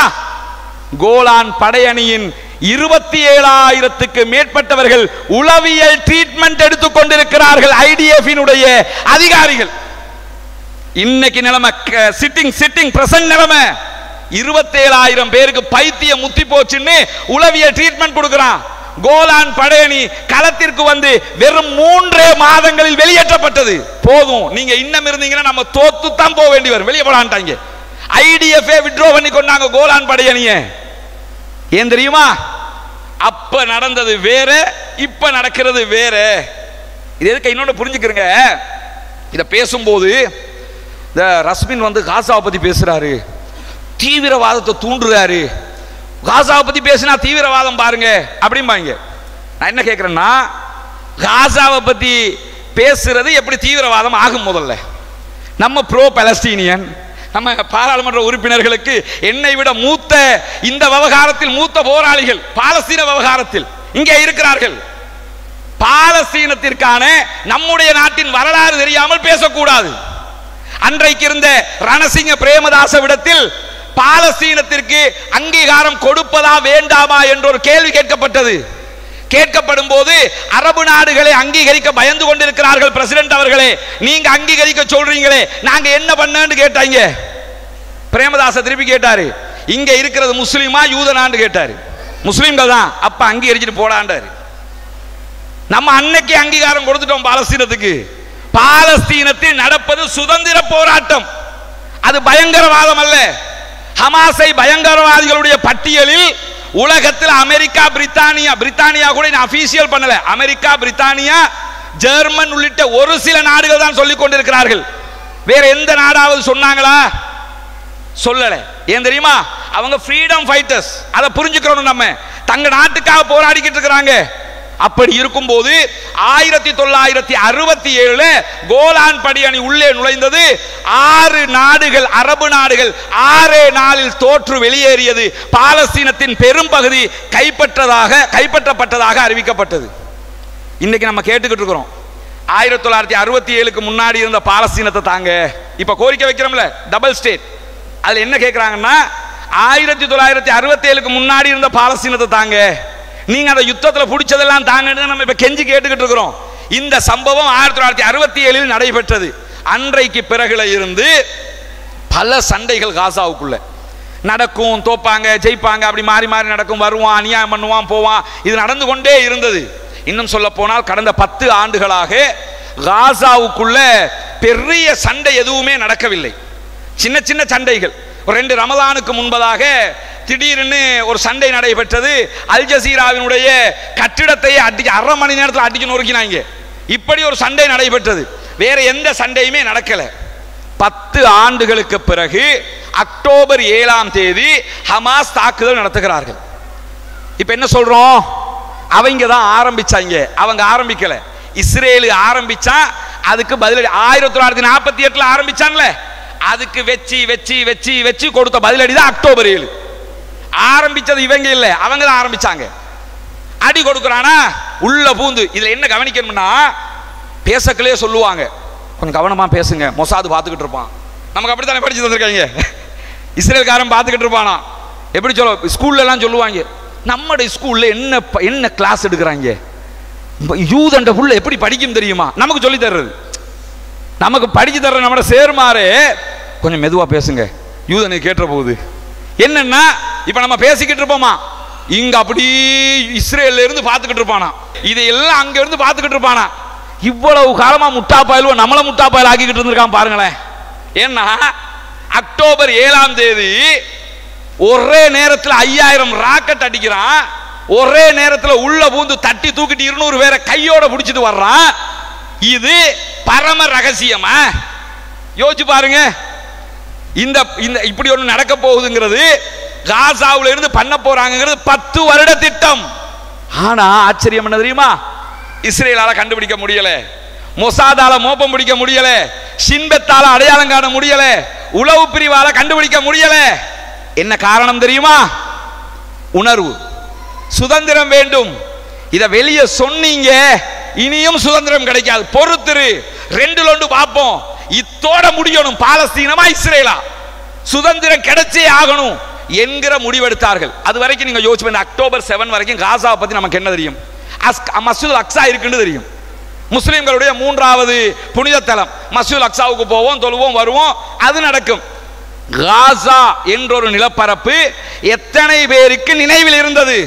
கோலான் படையணியின் இருபத்தி ஏழாயிரத்துக்கு மேற்பட்டவர்கள் உளவியல் ட்ரீட்மெண்ட் எடுத்துக் கொண்டிருக்கிறார்கள் ஐடிஎஃபினுடைய அதிகாரிகள் இன்னைக்கு நிலைமை சிட்டிங் சிட்டிங் பிரசன்ட் நிலைமை இருபத்தேழாயிரம் பேருக்கு பைத்தியம் முத்தி போச்சுன்னு உளவியல் ட்ரீட்மெண்ட் கொடுக்கிறான் கோலான் படையணி களத்திற்கு வந்து வெறும் மூன்றே மாதங்களில் வெளியேற்றப்பட்டது போதும் நீங்க இன்னும் இருந்தீங்கன்னா நம்ம தோத்து தான் போக வேண்டி வரும் வெளியே போலான்ட்டாங்க ஐடிஎஃப்ஏ விட்ரோ பண்ணி கொண்டாங்க கோலான் படையணிய ஏன் தெரியுமா அப்ப நடந்தது வேற இப்ப நடக்கிறது வேற இது எதுக்கு இன்னொன்று புரிஞ்சுக்கிறங்க இதை பேசும்போது இந்த ரஸ்மின் வந்து காசாவை பத்தி பேசுறாரு தீவிரவாதத்தை தூண்டுறாரு காசாவை பத்தி பேசினா தீவிரவாதம் பாருங்க அப்படிம்பாங்க நான் என்ன கேட்கிறேன்னா காசாவை பத்தி பேசுறது எப்படி தீவிரவாதம் ஆகும் முதல்ல நம்ம ப்ரோ பலஸ்தீனியன் நம்ம பாராளுமன்ற உறுப்பினர்களுக்கு என்னை விட மூத்த இந்த விவகாரத்தில் மூத்த போராளிகள் பாலஸ்தீன விவகாரத்தில் இங்கே இருக்கிறார்கள் பாலஸ்தீனத்திற்கான நம்முடைய நாட்டின் வரலாறு தெரியாமல் பேசக்கூடாது அன்றைக்கு இருந்த ரணசிங்க பிரேமதாசவிடத்தில் பாலஸ்தீனத்திற்கு அங்கீகாரம் கொடுப்பதா வேண்டாமா என்ற ஒரு கேள்வி கேட்கப்பட்டது கேட்கப்படும் போது அரபு நாடுகளை அங்கீகரிக்க பயந்து கொண்டிருக்கிறார்கள் பிரசிடென்ட் அவர்களே நீங்க அங்கீகரிக்க சொல்றீங்களே நாங்க என்ன பண்ணன்னு கேட்டாங்க பிரேமதாச திருப்பி கேட்டாரு இங்க இருக்கிறது முஸ்லீமா யூதனான்னு கேட்டாரு முஸ்லீம்கள் தான் அப்ப அங்கீகரிச்சுட்டு போடாண்டாரு நம்ம அன்னைக்கு அங்கீகாரம் கொடுத்துட்டோம் பாலஸ்தீனத்துக்கு பாலஸ்தீனத்தில் நடப்பது சுதந்திர போராட்டம் அது பயங்கரவாதம் அல்ல ஹமாஸை பயங்கரவாதிகளுடைய பட்டியலில் உலகத்தில் அமெரிக்கா பிரித்தானியா பிரித்தானியா கூட அபிஷியல் பண்ணல அமெரிக்கா பிரித்தானியா ஜெர்மன் உள்ளிட்ட ஒரு சில நாடுகள் தான் சொல்லிக் கொண்டிருக்கிறார்கள் வேற எந்த நாடாவது சொன்னாங்களா சொல்லல ஏன் தெரியுமா அவங்க ஃப்ரீடம் ஃபைட்டர்ஸ் அதை புரிஞ்சுக்கிறோம் நம்ம தங்க நாட்டுக்காக போராடிக்கிட்டு இருக்கிறாங்க அப்படி இருக்கும்போது ஆயிரத்தி தொள்ளாயிரத்தி அறுபத்தி ஏழுல கோலான் படி அணி உள்ளே நுழைந்தது ஆறு நாடுகள் அரபு நாடுகள் ஆறே நாளில் தோற்று வெளியேறியது பாலஸ்தீனத்தின் பெரும் பகுதி கைப்பற்றதாக கைப்பற்றப்பட்டதாக அறிவிக்கப்பட்டது இன்னைக்கு நம்ம கேட்டுக்கிட்டு இருக்கிறோம் ஆயிரத்தி தொள்ளாயிரத்தி அறுபத்தி ஏழுக்கு முன்னாடி இருந்த பாலஸ்தீனத்தை தாங்க இப்ப கோரிக்கை வைக்கிறோம்ல டபுள் ஸ்டேட் அதுல என்ன கேட்கிறாங்கன்னா ஆயிரத்தி தொள்ளாயிரத்தி அறுபத்தி ஏழுக்கு முன்னாடி இருந்த பாலஸ்தீனத்தை தாங்க நீங்க அந்த யுத்தத்துல பிடிச்சதெல்லாம் தாங்கன்னு நம்ம இப்ப கெஞ்சி கேட்டுக்கிட்டு இருக்கிறோம் இந்த சம்பவம் ஆயிரத்தி தொள்ளாயிரத்தி அறுபத்தி ஏழில் நடைபெற்றது அன்றைக்கு பிறகுல இருந்து பல சண்டைகள் காசாவுக்குள்ள நடக்கும் தோப்பாங்க ஜெயிப்பாங்க அப்படி மாறி மாறி நடக்கும் வருவான் அநியாயம் பண்ணுவான் போவான் இது நடந்து கொண்டே இருந்தது இன்னும் சொல்ல போனால் கடந்த பத்து ஆண்டுகளாக காசாவுக்குள்ள பெரிய சண்டை எதுவுமே நடக்கவில்லை சின்ன சின்ன சண்டைகள் ஒரு ரெண்டு ரமலானுக்கு முன்பதாக திடீர்னு ஒரு சண்டை நடைபெற்றது அல் ஜசீராவினுடைய கட்டிடத்தை அடிச்சு அரை மணி நேரத்தில் அடிச்சு நொறுக்கினாங்க இப்படி ஒரு சண்டை நடைபெற்றது வேற எந்த சண்டையுமே நடக்கல பத்து ஆண்டுகளுக்கு பிறகு அக்டோபர் ஏழாம் தேதி ஹமாஸ் தாக்குதல் நடத்துகிறார்கள் இப்ப என்ன சொல்றோம் அவங்க தான் ஆரம்பிச்சாங்க அவங்க ஆரம்பிக்கல இஸ்ரேலு ஆரம்பிச்சா அதுக்கு பதிலடி ஆயிரத்தி தொள்ளாயிரத்தி நாற்பத்தி எட்டுல ஆரம்பிச்சான்ல அதுக்கு வெச்சி வெச்சி வெச்சி வெச்சி கொடுத்த பதிலடி தான் அக்டோபர் ஏழு ஆரம்பிச்சது இவங்க இல்ல அவங்க தான் ஆரம்பிச்சாங்க அடி கொடுக்குறானா உள்ள பூந்து இதுல என்ன கவனிக்கணும்னா பேசக்கலே சொல்லுவாங்க கொஞ்சம் கவனமா பேசுங்க மொசாது பார்த்துக்கிட்டு இருப்பான் நமக்கு அப்படித்தானே படிச்சு தந்திருக்காங்க இஸ்ரேல்காரன் பார்த்துக்கிட்டு இருப்பானா எப்படி சொல்ல ஸ்கூல்ல எல்லாம் சொல்லுவாங்க நம்முடைய ஸ்கூல்ல என்ன ப- என்ன கிளாஸ் எடுக்கிறாங்க இப்ப யூதண்ட புள்ள எப்படி படிக்கும் தெரியுமா நமக்கு சொல்லி தர்றது நமக்கு படிச்சு தர்ற நம்மட சேர்மாறு கொஞ்சம் மெதுவா பேசுங்க யூதனுக்கு கேட்டுற போகுது என்னன்னா இப்ப நம்ம பேசிக்கிட்டு இருப்போமா இங்க அப்படி இஸ்ரேல்ல இருந்து பார்த்துக்கிட்டு இருப்பானா இதையெல்லாம் அங்க இருந்து பார்த்துக்கிட்டு இருப்பானா இவ்வளவு காலமா முட்டா பாயல்வோ நம்மள முட்டா பாயல் ஆக்கிக்கிட்டு இருந்திருக்கான் பாருங்களேன் ஏன்னா அக்டோபர் ஏழாம் தேதி ஒரே நேரத்தில் ஐயாயிரம் ராக்கெட் அடிக்கிறான் ஒரே நேரத்தில் உள்ள பூந்து தட்டி தூக்கிட்டு இருநூறு பேரை கையோட பிடிச்சிட்டு வர்றான் இது பரம ரகசியமா யோசிச்சு பாருங்க இந்த இந்த இப்படி ஒன்று நடக்க போகுதுங்கிறது காசாவுல இருந்து பண்ண போறாங்கிறது பத்து வருட திட்டம் ஆனா ஆச்சரியம் என்ன தெரியுமா இஸ்ரேலால கண்டுபிடிக்க முடியல மொசாதால மோப்பம் பிடிக்க முடியல சின்பத்தால அடையாளம் காண முடியல உளவு பிரிவால கண்டுபிடிக்க முடியல என்ன காரணம் தெரியுமா உணர்வு சுதந்திரம் வேண்டும் இத வெளியே சொன்னீங்க இனியும் சுதந்திரம் கிடைக்காது பொறுத்துரு ரெண்டுல ஒன்று பார்ப்போம் இத்தோட முடியணும் பாலஸ்தீனமா இஸ்ரேலா சுதந்திரம் கிடைச்சே ஆகணும் என்கிற முடிவெடுத்தார்கள் அது வரைக்கும் நீங்க யோசிச்சு பாருங்க, அக்டோபர் செவன் வரைக்கும் காசாவை பத்தி நமக்கு என்ன தெரியும் அஸ்க்- மசூத் அக்ஸா இருக்குன்னு தெரியும் முஸ்லிம்களுடைய மூன்றாவது புனித தலம் மசூல் அக்ஸாவுக்கு போவோம் தொழுவோம் வருவோம் அது நடக்கும் காசா என்றொரு நிலப்பரப்பு எத்தனை பேருக்கு நினைவில் இருந்தது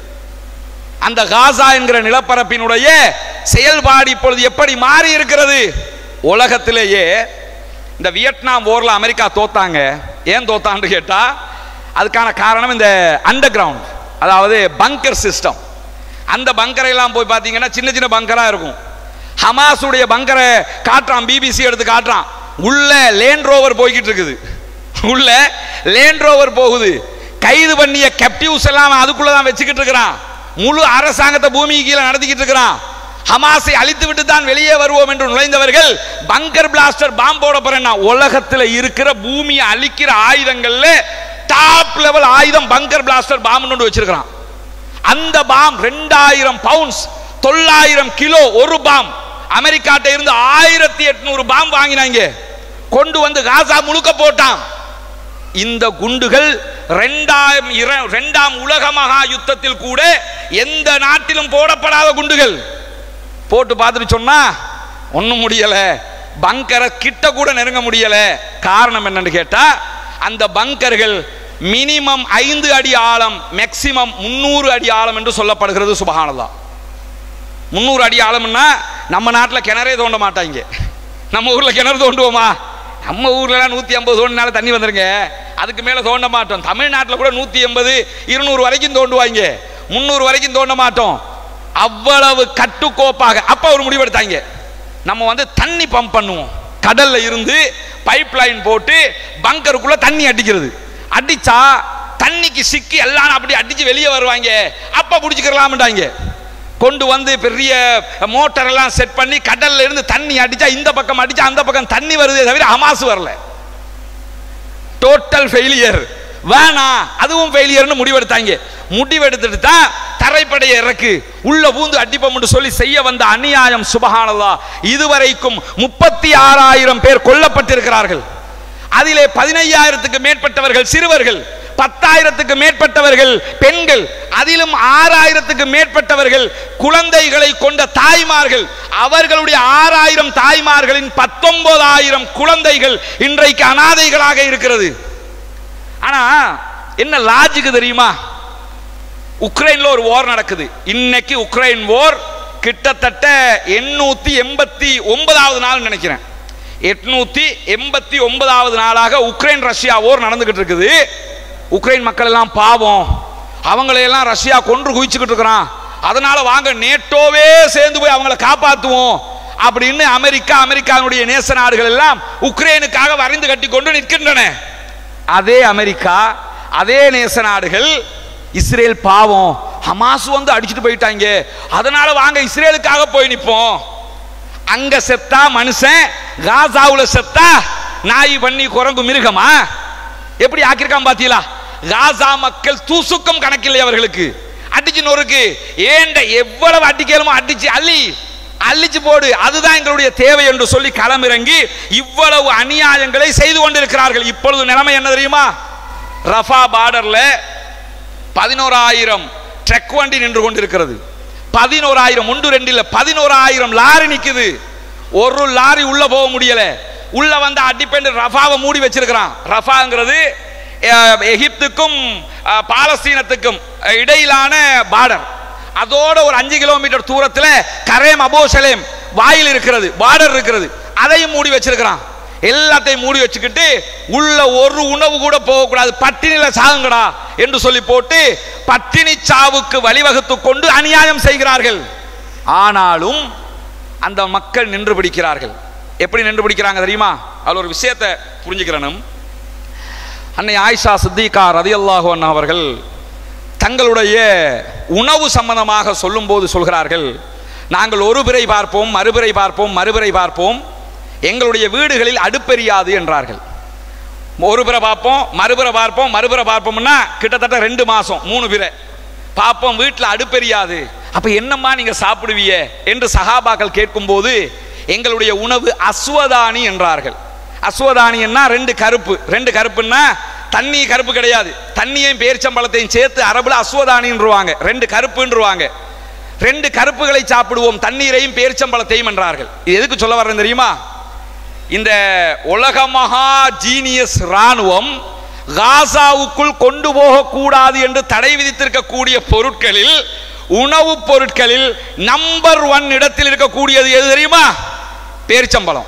அந்த காசா என்கிற நிலப்பரப்பினுடைய செயல்பாடு இப்பொழுது எப்படி மாறி இருக்கிறது உலகத்திலேயே இந்த வியட்நாம் போர்ல அமெரிக்கா தோத்தாங்க ஏன் தோத்தான்னு கேட்டா அதுக்கான காரணம் இந்த அண்டர் கிரவுண்ட் அதாவது பங்கர் சிஸ்டம் அந்த பங்கரை எல்லாம் போய் பார்த்தீங்கன்னா சின்ன சின்ன பங்கரா இருக்கும் ஹமாஸுடைய பங்கரை காட்டுறான் பிபிசி எடுத்து காட்டுறான் உள்ள லேண்ட் ரோவர் போய்கிட்டு இருக்குது உள்ள லேண்ட் ரோவர் போகுது கைது பண்ணிய கேப்டிவ்ஸ் எல்லாம் அவன் அதுக்குள்ள தான் வச்சுக்கிட்டு இருக்கிறான் முழு அரசாங்கத்தை பூமிக்கு கீழே நடத்திக்கிட்டு இருக்கிறான் ஹமாஸை அழித்து விட்டு தான் வெளியே வருவோம் என்று நுழைந்தவர்கள் பங்கர் பிளாஸ்டர் பாம்பு போட போறேன்னா உலகத்தில் இருக்கிற பூமியை அழிக்கிற ஆயுதங்கள்ல டாப் லெவல் ஆயுதம் பங்கர் பிளாஸ்டர் பாம்பு வச்சிருக்கிறான் அந்த பாம் ரெண்டாயிரம் பவுண்ட்ஸ் தொள்ளாயிரம் கிலோ ஒரு பாம் அமெரிக்காட்ட இருந்து ஆயிரத்தி எட்நூறு பாம் வாங்கினாங்க கொண்டு வந்து காசா முழுக்க போட்டான் இந்த குண்டுகள் ரெண்டாயிரம் இர- ரெண்டாம் உலக மகா யுத்தத்தில் கூட எந்த நாட்டிலும் போடப்படாத குண்டுகள் போட்டு பார்த்துட்டு சொன்னா ஒன்றும் முடியல பங்கரை கிட்ட கூட நெருங்க முடியல காரணம் என்னன்னு கேட்டா அந்த பங்கர்கள் மினிமம் ஐந்து அடி ஆழம் மேக்சிமம் முந்நூறு அடி ஆழம் என்று சொல்லப்படுகிறது சுபஹானல்லா முந்நூறு அடி ஆழம்னா நம்ம நாட்டில் கிணறே தோண்ட மாட்டாங்க நம்ம ஊரில் கிணறு தோண்டுவோமா நம்ம ஊர்லலாம் நூற்றி ஐம்பது தோண்டினால தண்ணி வந்துருங்க அதுக்கு மேலே தோண்ட மாட்டோம் தமிழ்நாட்டில் கூட நூற்றி எண்பது இருநூறு வரைக்கும் தோண்டுவாங்க முந்நூறு வரைக்கும் தோண்ட மாட்டோம் அவ்வளவு கட்டுக்கோப்பாக அப்போ ஒரு முடிவெடுத்தாங்க நம்ம வந்து தண்ணி பம்ப் பண்ணுவோம் கடல்ல இருந்து பைப் லைன் போட்டு பங்கருக்குள்ள தண்ணி அடிக்கிறது அடிச்சா தண்ணிக்கு சிக்கி எல்லாம் அப்படி அடிச்சு வெளியே வருவாங்க அப்ப பிடிச்சிக்கலாம்ட்டாங்க கொண்டு வந்து பெரிய மோட்டர் எல்லாம் செட் பண்ணி கடல்ல இருந்து தண்ணி அடிச்சா இந்த பக்கம் அடிச்சா அந்த பக்கம் தண்ணி வருதே தவிர ஹமாஸ் வரல டோட்டல் ஃபெயிலியர் வேணாம் அதுவும் ஃபெயிலியர்னு முடிவெடுத்தாங்க முடிவெடுத்துட்டு தான் தரைப்படையை இறக்கு உள்ள பூந்து அடிப்போம்னு சொல்லி செய்ய வந்த அநியாயம் சுபஹானல்லா இதுவரைக்கும் முப்பத்தி ஆறாயிரம் பேர் கொல்லப்பட்டிருக்கிறார்கள் அதிலே பதினையாயிரத்துக்கு மேற்பட்டவர்கள் சிறுவர்கள் பத்தாயிரத்துக்கு மேற்பட்டவர்கள் பெண்கள் அதிலும் ஆறாயிரத்துக்கு மேற்பட்டவர்கள் குழந்தைகளை கொண்ட தாய்மார்கள் அவர்களுடைய ஆறாயிரம் தாய்மார்களின் பத்தொன்பதாயிரம் குழந்தைகள் இன்றைக்கு அனாதைகளாக இருக்கிறது ஆனா என்ன லாஜிக் தெரியுமா உக்ரைன்ல ஒரு வார் நடக்குது இன்னைக்கு உக்ரைன் வார் கிட்டத்தட்ட எண்ணூத்தி எண்பத்தி ஒன்பதாவது நாள் நினைக்கிறேன் எட்நூத்தி எண்பத்தி ஒன்பதாவது நாளாக உக்ரைன் ரஷ்யா போர் நடந்துகிட்டு இருக்குது உக்ரைன் மக்கள் எல்லாம் பாவம் அவங்களையெல்லாம் ரஷ்யா கொன்று குவிச்சுக்கிட்டு இருக்கிறான் அதனால வாங்க நேட்டோவே சேர்ந்து போய் அவங்கள காப்பாத்துவோம் அப்படின்னு அமெரிக்கா அமெரிக்காவுடைய நேச நாடுகள் எல்லாம் உக்ரைனுக்காக வரைந்து கட்டி கொண்டு நிற்கின்றன அதே அமெரிக்கா அதே நேச நாடுகள் இஸ்ரேல் பாவம் ஹமாஸ் வந்து அடிச்சுட்டு போயிட்டாங்க அதனால வாங்க இஸ்ரேலுக்காக போய் நிப்போம் அங்க செத்தா மனுஷன் காசாவுல செத்தா நாய் பண்ணி குரங்கு மிருகமா எப்படி ஆக்கியிருக்கான் பாத்தீங்களா காசா மக்கள் தூசுக்கும் கணக்கில்லை அவர்களுக்கு அடிச்சு நொறுக்கு ஏண்ட எவ்வளவு அடிக்கலுமோ அடிச்சு அள்ளி அள்ளிச்சு போடு அதுதான் எங்களுடைய தேவை என்று சொல்லி களமிறங்கி இவ்வளவு அநியாயங்களை செய்து கொண்டிருக்கிறார்கள் இப்பொழுது நிலைமை என்ன தெரியுமா ரஃபா பார்டர்ல பதினோராயிரம் ட்ரக் வண்டி நின்று கொண்டிருக்கிறது பதினோராயிரம் ஒன்று ரெண்டு இல்ல பதினோராயிரம் லாரி நிக்குது ஒரு லாரி உள்ள போக முடியல உள்ள வந்து அடிப்பெண்டு ரஃபாவை மூடி வச்சிருக்கிறான் ரஃபாங்கிறது அஹ், எகிப்துக்கும் அஹ், பாலஸ்தீனத்துக்கும் அஹ், இடையிலான பார்டர் அதோட ஒரு அஞ்சு கிலோமீட்டர் தூரத்தில் கரேம் அபோசலேம் வாயில் இருக்கிறது பார்டர் இருக்கிறது அதையும் மூடி வச்சிருக்கிறான் எல்லாத்தையும் மூடி வச்சுக்கிட்டு உள்ள ஒரு உணவு கூட போகக்கூடாது பட்டினில சாகுங்கடா என்று சொல்லி போட்டு பட்டினி சாவுக்கு வழிவகுத்து கொண்டு அநியாயம் செய்கிறார்கள் ஆனாலும் அந்த மக்கள் நின்று பிடிக்கிறார்கள் எப்படி நின்று பிடிக்கிறாங்க தெரியுமா அதில் ஒரு விஷயத்தை புரிஞ்சுக்கிறனும் அன்னை ஆயிஷா சித்திகா ரதியல்லாஹு அன்ஹா அவர்கள் தங்களுடைய உணவு சம்பந்தமாக சொல்லும்போது சொல்கிறார்கள் நாங்கள் ஒரு பிறை பார்ப்போம் மறுபிறை பார்ப்போம் மறுபிறை பார்ப்போம் எங்களுடைய வீடுகளில் அடுப்பெரியாது என்றார்கள் ஒரு பிறை பார்ப்போம் மறுபிறை பார்ப்போம் மறுபிறை பார்ப்போம்னா கிட்டத்தட்ட ரெண்டு மாசம் மூணு பிறை பார்ப்போம் வீட்டில் அடுப்பெரியாது அப்ப என்னம்மா நீங்க சாப்பிடுவீங்க என்று சகாபாக்கள் கேட்கும்போது எங்களுடைய உணவு அஸ்வதானி என்றார்கள் அஸ்வதானின்னா ரெண்டு கருப்பு ரெண்டு கருப்புன்னா தண்ணி கருப்பு கிடையாது தண்ணியையும் பேரிச்சம்பழத்தையும் சேர்த்து அரபுல அஸ்வதானின்றுவாங்க ரெண்டு கருப்புன்றுவாங்க ரெண்டு கருப்புகளை சாப்பிடுவோம் தண்ணீரையும் பேரிச்சம்பழத்தையும் என்றார்கள் இது எதுக்கு சொல்ல வர்றேன் தெரியுமா இந்த உலக மகா ஜீனியஸ் ராணுவம் காசாவுக்குள் கொண்டு போகக்கூடாது என்று தடை விதித்திருக்கக்கூடிய பொருட்களில் உணவுப் பொருட்களில் நம்பர் ஒன் இடத்தில் இருக்கக்கூடியது எது தெரியுமா பேரிச்சம்பழம்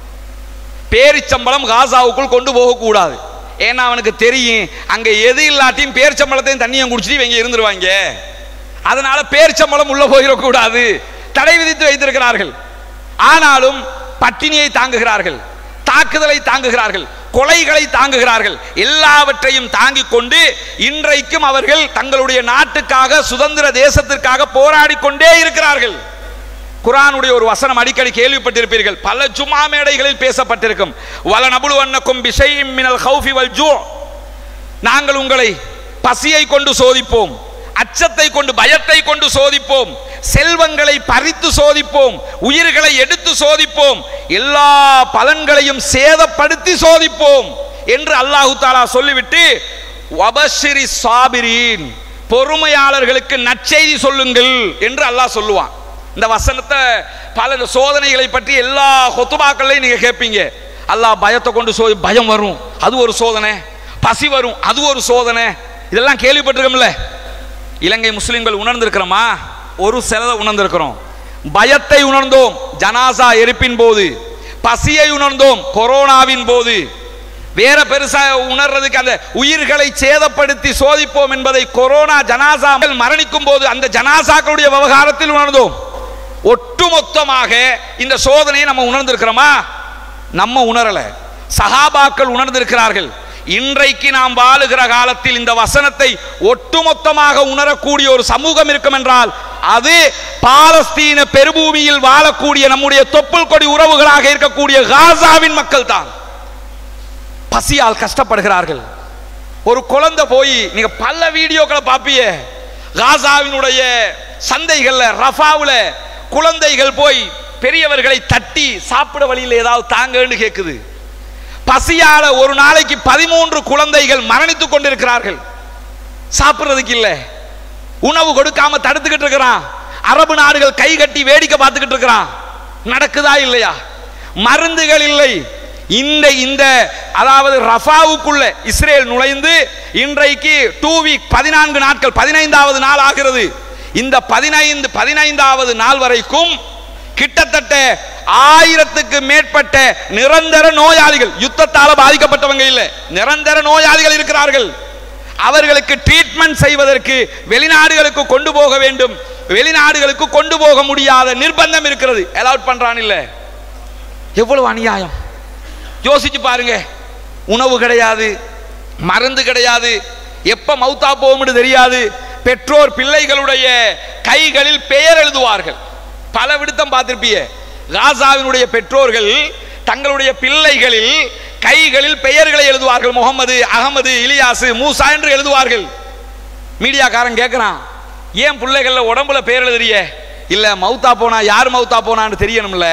பேரிச்சம்பழம் காசாவுக்குள் கொண்டு போகக்கூடாது ஏன்னா அவனுக்கு தெரியும் அங்க எது இல்லாட்டியும் பேரிச்சம்பழத்தையும் தண்ணியும் குடிச்சிட்டு இவங்க இருந்துருவாங்க அதனால பேரிச்சம்பழம் உள்ள போயிடக்கூடாது தடை விதித்து வைத்திருக்கிறார்கள் ஆனாலும் பட்டினியை தாங்குகிறார்கள் தாக்குதலை தாங்குகிறார்கள் கொலைகளை தாங்குகிறார்கள் எல்லாவற்றையும் தாங்கிக் கொண்டு இன்றைக்கும் அவர்கள் தங்களுடைய நாட்டுக்காக சுதந்திர தேசத்திற்காக போராடி கொண்டே இருக்கிறார்கள் குரானுடைய ஒரு வசனம் அடிக்கடி கேள்விப்பட்டிருப்பீர்கள் பல ஜும்மா மேடைகளில் பேசப்பட்டிருக்கும் வல நபுலுவன்னக்கும் பிஷையும் மினல் ஹௌஃபி வல் ஜூ நாங்கள் உங்களை பசியை கொண்டு சோதிப்போம் அச்சத்தை கொண்டு பயத்தை கொண்டு சோதிப்போம் செல்வங்களை பறித்து சோதிப்போம் உயிர்களை எடுத்து சோதிப்போம் எல்லா பலன்களையும் சேதப்படுத்தி சோதிப்போம் என்று அல்லாஹு தாலா சொல்லிவிட்டு வபஷிரி சாபிரீன் பொறுமையாளர்களுக்கு நற்செய்தி சொல்லுங்கள் என்று அல்லாஹ் சொல்லுவான் இந்த வசனத்தை பல இந்த சோதனைகளை பற்றி எல்லா கொத்துபாக்கள்லையும் நீங்க கேட்பீங்க அல்லாஹ் பயத்தை கொண்டு சோதி பயம் வரும் அது ஒரு சோதனை பசி வரும் அது ஒரு சோதனை இதெல்லாம் கேள்விப்பட்டிருக்கோம்ல இலங்கை முஸ்லிம்கள் உணர்ந்திருக்கிறோமா ஒரு சிலதை உணர்ந்திருக்கிறோம் பயத்தை உணர்ந்தோம் ஜனாசா எரிப்பின் போது பசியை உணர்ந்தோம் கொரோனாவின் போது வேற பெருசா உணர்றதுக்கு அந்த உயிர்களை சேதப்படுத்தி சோதிப்போம் என்பதை கொரோனா ஜனாசா மரணிக்கும் போது அந்த ஜனாசாக்களுடைய விவகாரத்தில் உணர்ந்தோம் ஒட்டுமொத்தமாக இந்த சோதனையை நம்ம உணர்ந்திருக்கிறோமா நம்ம உணரல சஹாபாக்கள் உணர்ந்திருக்கிறார்கள் இன்றைக்கு நாம் வாழுகிற காலத்தில் இந்த வசனத்தை ஒட்டுமொத்தமாக உணரக்கூடிய ஒரு சமூகம் இருக்கும் என்றால் அது பாலஸ்தீன பெருபூமியில் வாழக்கூடிய நம்முடைய தொப்புள் கொடி உறவுகளாக இருக்கக்கூடிய காசாவின் மக்கள் தான் பசியால் கஷ்டப்படுகிறார்கள் ஒரு குழந்தை போய் நீங்க பல வீடியோக்களை பார்ப்பீங்க காசாவினுடைய சந்தைகள்ல ரஃபாவுல குழந்தைகள் போய் பெரியவர்களை தட்டி சாப்பிட வழியில் ஏதாவது தாங்கன்னு கேட்குது பசியால ஒரு நாளைக்கு பதிமூன்று குழந்தைகள் மரணித்துக் கொண்டிருக்கிறார்கள் சாப்பிடுறதுக்கு இல்ல உணவு கொடுக்காம தடுத்துக்கிட்டு இருக்கிறான் அரபு நாடுகள் கை கட்டி வேடிக்கை பார்த்துக்கிட்டு இருக்கிறான் நடக்குதா இல்லையா மருந்துகள் இல்லை இந்த இந்த அதாவது ரஃபாவுக்குள்ள இஸ்ரேல் நுழைந்து இன்றைக்கு டூ வீக் பதினான்கு நாட்கள் பதினைந்தாவது நாள் ஆகிறது இந்த பதினைந்து பதினைந்தாவது நாள் வரைக்கும் கிட்டத்தட்ட ஆயிரத்துக்கு மேற்பட்ட நிரந்தர நோயாளிகள் யுத்தத்தால பாதிக்கப்பட்டவங்க இல்ல நிரந்தர நோயாளிகள் இருக்கிறார்கள் அவர்களுக்கு ட்ரீட்மெண்ட் செய்வதற்கு வெளிநாடுகளுக்கு கொண்டு போக வேண்டும் வெளிநாடுகளுக்கு கொண்டு போக முடியாத நிர்பந்தம் இருக்கிறது அலவுட் பண்றான் இல்ல எவ்வளவு அநியாயம் யோசிச்சு பாருங்க உணவு கிடையாது மருந்து கிடையாது எப்ப மௌத்தா போகும்னு தெரியாது பெற்றோர் பிள்ளைகளுடைய கைகளில் பெயர் எழுதுவார்கள் பல விடுத்தம் பார்த்திருப்பிய காசாவினுடைய பெற்றோர்கள் தங்களுடைய பிள்ளைகளில் கைகளில் பெயர்களை எழுதுவார்கள் முகமது அகமது இலியாசு மூசா என்று எழுதுவார்கள் மீடியாக்காரன் கேட்கிறான் ஏன் பிள்ளைகள்ல உடம்புல பெயர் எழுதுறிய இல்ல மௌத்தா போனா யார் மௌத்தா போனான்னு தெரியணும்ல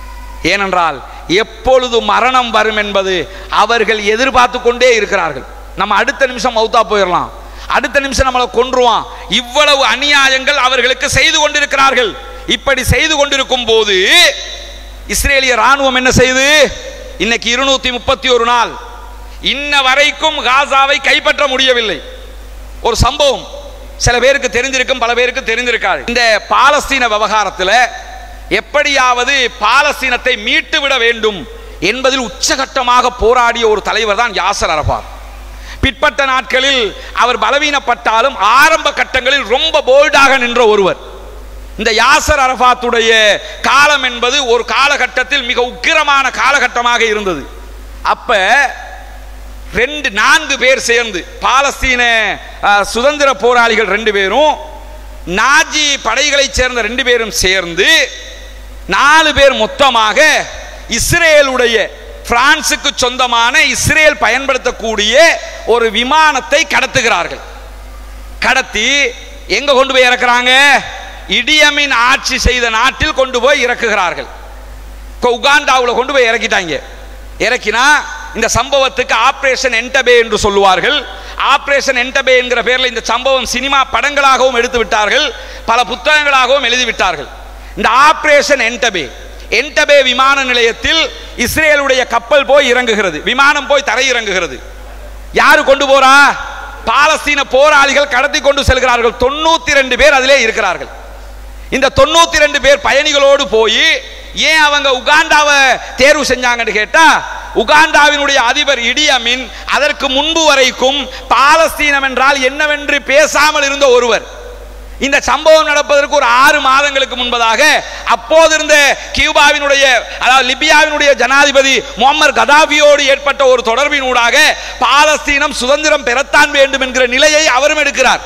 ஏனென்றால் எப்பொழுது மரணம் வரும் என்பது அவர்கள் எதிர்பார்த்து கொண்டே இருக்கிறார்கள் நம்ம அடுத்த நிமிஷம் மௌத்தா போயிடலாம் அடுத்த நிமிஷம் நம்மளை கொன்றுவான் இவ்வளவு அநியாயங்கள் அவர்களுக்கு செய்து கொண்டிருக்கிறார்கள் இப்படி செய்து கொண்டிருக்கும் போது இஸ்ரேலிய ராணுவம் என்ன செய்து இன்னைக்கு இருநூத்தி முப்பத்தி ஒரு நாள் இன்ன வரைக்கும் காசாவை கைப்பற்ற முடியவில்லை ஒரு சம்பவம் சில பேருக்கு தெரிஞ்சிருக்கும் பல பேருக்கு தெரிஞ்சிருக்காது இந்த பாலஸ்தீன விவகாரத்தில் எப்படியாவது பாலஸ்தீனத்தை மீட்டு விட வேண்டும் என்பதில் உச்சகட்டமாக போராடிய ஒரு தலைவர் தான் யாசர் அரபாத் பிற்பட்ட நாட்களில் அவர் பலவீனப்பட்டாலும் ஆரம்ப கட்டங்களில் ரொம்ப போல்டாக நின்ற ஒருவர் இந்த யாசர் அரபாத்துடைய காலம் என்பது ஒரு காலகட்டத்தில் மிக உக்கிரமான காலகட்டமாக இருந்தது அப்ப ரெண்டு நான்கு பேர் சேர்ந்து பாலஸ்தீன அஹ், சுதந்திர போராளிகள் ரெண்டு பேரும் நாஜி படைகளைச் சேர்ந்த ரெண்டு பேரும் சேர்ந்து நாலு பேர் மொத்தமாக இஸ்ரேலுடைய பிரான்சுக்கு சொந்தமான இஸ்ரேல் பயன்படுத்தக்கூடிய ஒரு விமானத்தை கடத்துகிறார்கள் கடத்தி எங்க கொண்டு போய் இறக்குறாங்க இடியமின் ஆட்சி செய்த நாட்டில் கொண்டு போய் இறக்குகிறார்கள் இப்போ உகாண்டாவில் கொண்டு போய் இறக்கிட்டாங்க இறக்கினா இந்த சம்பவத்துக்கு ஆபரேஷன் என்டபே என்று சொல்லுவார்கள் ஆபரேஷன் என்டபே என்கிற பேரில் இந்த சம்பவம் சினிமா படங்களாகவும் எடுத்து விட்டார்கள் பல புத்தகங்களாகவும் எழுதி விட்டார்கள் இந்த ஆபரேஷன் என்டபே என்டபே விமான நிலையத்தில் இஸ்ரேலுடைய கப்பல் போய் இறங்குகிறது விமானம் போய் தரை இறங்குகிறது யாரு கொண்டு போறா பாலஸ்தீன போராளிகள் கடத்தி கொண்டு செல்கிறார்கள் தொண்ணூத்தி ரெண்டு பேர் அதிலே இருக்கிறார்கள் இந்த தொண்ணூத்தி ரெண்டு பேர் பயணிகளோடு போய் ஏன் அவங்க உகாண்டாவை தேர்வு செஞ்சாங்கன்னு கேட்டா உகாண்டாவினுடைய அதிபர் இடியமின் அதற்கு முன்பு வரைக்கும் பாலஸ்தீனம் என்றால் என்னவென்று பேசாமல் இருந்த ஒருவர் இந்த சம்பவம் நடப்பதற்கு ஒரு ஆறு மாதங்களுக்கு முன்பதாக அப்போது இருந்த கியூபாவினுடைய அதாவது லிபியாவினுடைய ஜனாதிபதி முகமது கதாபியோடு ஏற்பட்ட ஒரு தொடர்பினூடாக பாலஸ்தீனம் சுதந்திரம் பெறத்தான் வேண்டும் என்கிற நிலையை அவரும் எடுக்கிறார்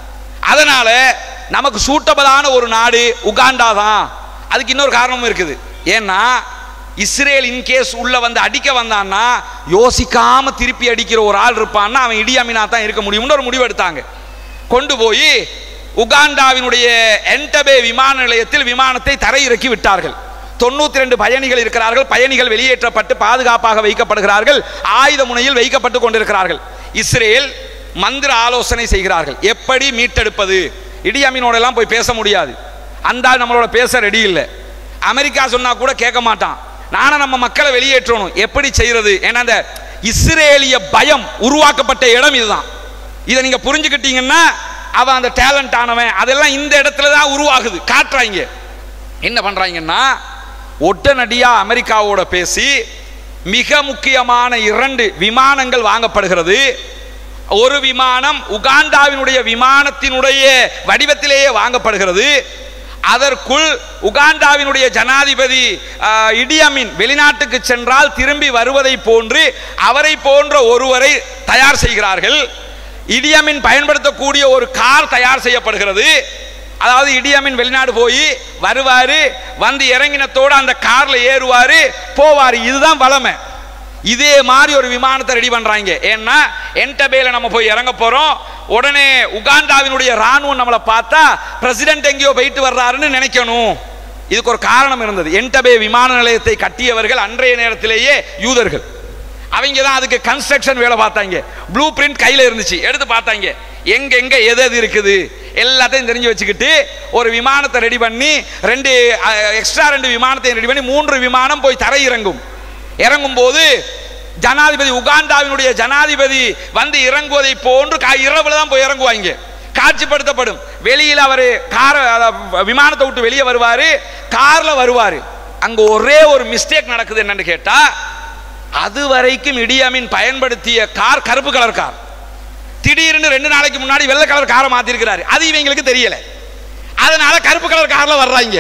அதனால நமக்கு சூட்டபலான ஒரு நாடு உகாண்டா தான் அதுக்கு இன்னொரு காரணமும் இருக்குது ஏன்னா இஸ்ரேல் இன்கேஸ் உள்ள வந்து அடிக்க வந்தான்னா யோசிக்காம திருப்பி அடிக்கிற ஒரு ஆள் இருப்பான்னா அவன் இடியாமினா தான் இருக்க முடியும்னு ஒரு முடிவு எடுத்தாங்க கொண்டு போய் உகாண்டாவினுடைய என்டபே விமான நிலையத்தில் விமானத்தை தரையிறக்கி விட்டார்கள் தொண்ணூத்தி ரெண்டு பயணிகள் இருக்கிறார்கள் பயணிகள் வெளியேற்றப்பட்டு பாதுகாப்பாக வைக்கப்படுகிறார்கள் ஆயுத முனையில் வைக்கப்பட்டு கொண்டிருக்கிறார்கள் இஸ்ரேல் மந்திர ஆலோசனை செய்கிறார்கள் எப்படி மீட்டெடுப்பது இடியாமீனோட எல்லாம் போய் பேச முடியாது அந்த ஆள் நம்மளோட பேச ரெடி இல்லை அமெரிக்கா சொன்னா கூட கேட்க மாட்டான் நானும் நம்ம மக்களை வெளியேற்றணும் எப்படி செய்யறது ஏன்னா அந்த இஸ்ரேலிய பயம் உருவாக்கப்பட்ட இடம் இதுதான் இதை நீங்க புரிஞ்சுக்கிட்டீங்கன்னா அவன் அந்த டேலண்ட் ஆனவன் அதெல்லாம் இந்த இடத்துல தான் உருவாகுது காட்டுறாங்க என்ன பண்றாங்கன்னா உடனடியா அமெரிக்காவோட பேசி மிக முக்கியமான இரண்டு விமானங்கள் வாங்கப்படுகிறது ஒரு விமானம் உகாண்டாவினுடைய விமானத்தினுடைய வடிவத்திலேயே வாங்கப்படுகிறது அதற்குள் உகாண்டாவினுடைய ஜனாதிபதி ஆஹ், இடியமின் வெளிநாட்டுக்கு சென்றால் திரும்பி வருவதை போன்று அவரை போன்ற ஒருவரை தயார் செய்கிறார்கள் இடியமின் பயன்படுத்தக்கூடிய ஒரு கார் தயார் செய்யப்படுகிறது அதாவது இடியமின் வெளிநாடு போய் வருவாரு வந்து இறங்கினத்தோட அந்த கார்ல ஏறுவாரு போவாரு இதுதான் வளமை இதே மாதிரி ஒரு விமானத்தை ரெடி பண்றாங்க ஏன்னா என்டபேல நம்ம போய் இறங்க போறோம் உடனே உகாண்டாவினுடைய ராணுவம் நம்மளை பார்த்தா பிரசிடென்ட் எங்கேயோ போயிட்டு வர்றாருன்னு நினைக்கணும் இதுக்கு ஒரு காரணம் இருந்தது என்டபே விமான நிலையத்தை கட்டியவர்கள் அன்றைய நேரத்திலேயே யூதர்கள் அவங்க தான் அதுக்கு கன்ஸ்ட்ரக்ஷன் வேலை பார்த்தாங்க ப்ளூ பிரிண்ட் கையில் இருந்துச்சு எடுத்து பார்த்தாங்க எங்க எங்க எது எது இருக்குது எல்லாத்தையும் தெரிஞ்சு வச்சுக்கிட்டு ஒரு விமானத்தை ரெடி பண்ணி ரெண்டு எக்ஸ்ட்ரா ரெண்டு விமானத்தை ரெடி பண்ணி மூன்று விமானம் போய் தரை இறங்கும் இறங்கும் போது ஜனாதிபதி உகாண்டாவினுடைய ஜனாதிபதி வந்து இறங்குவதை போன்று கா- இரவுல தான் போய் இறங்குவாங்க காட்சிப்படுத்தப்படும் வெளியில் அவர் கார விமானத்தை விட்டு வெளியே வருவாரு கார்ல வருவாரு அங்க ஒரே ஒரு மிஸ்டேக் நடக்குது என்னன்னு கேட்டா அது வரைக்கும் இடியாமின் பயன்படுத்திய கார் கருப்பு கலர் கார் திடீர்னு ரெண்டு நாளைக்கு முன்னாடி வெள்ளை கலர் காரை மாத்திருக்கிறாரு அது இவங்களுக்கு தெரியல அதனால கருப்பு கலர் கார்ல வர்றாங்க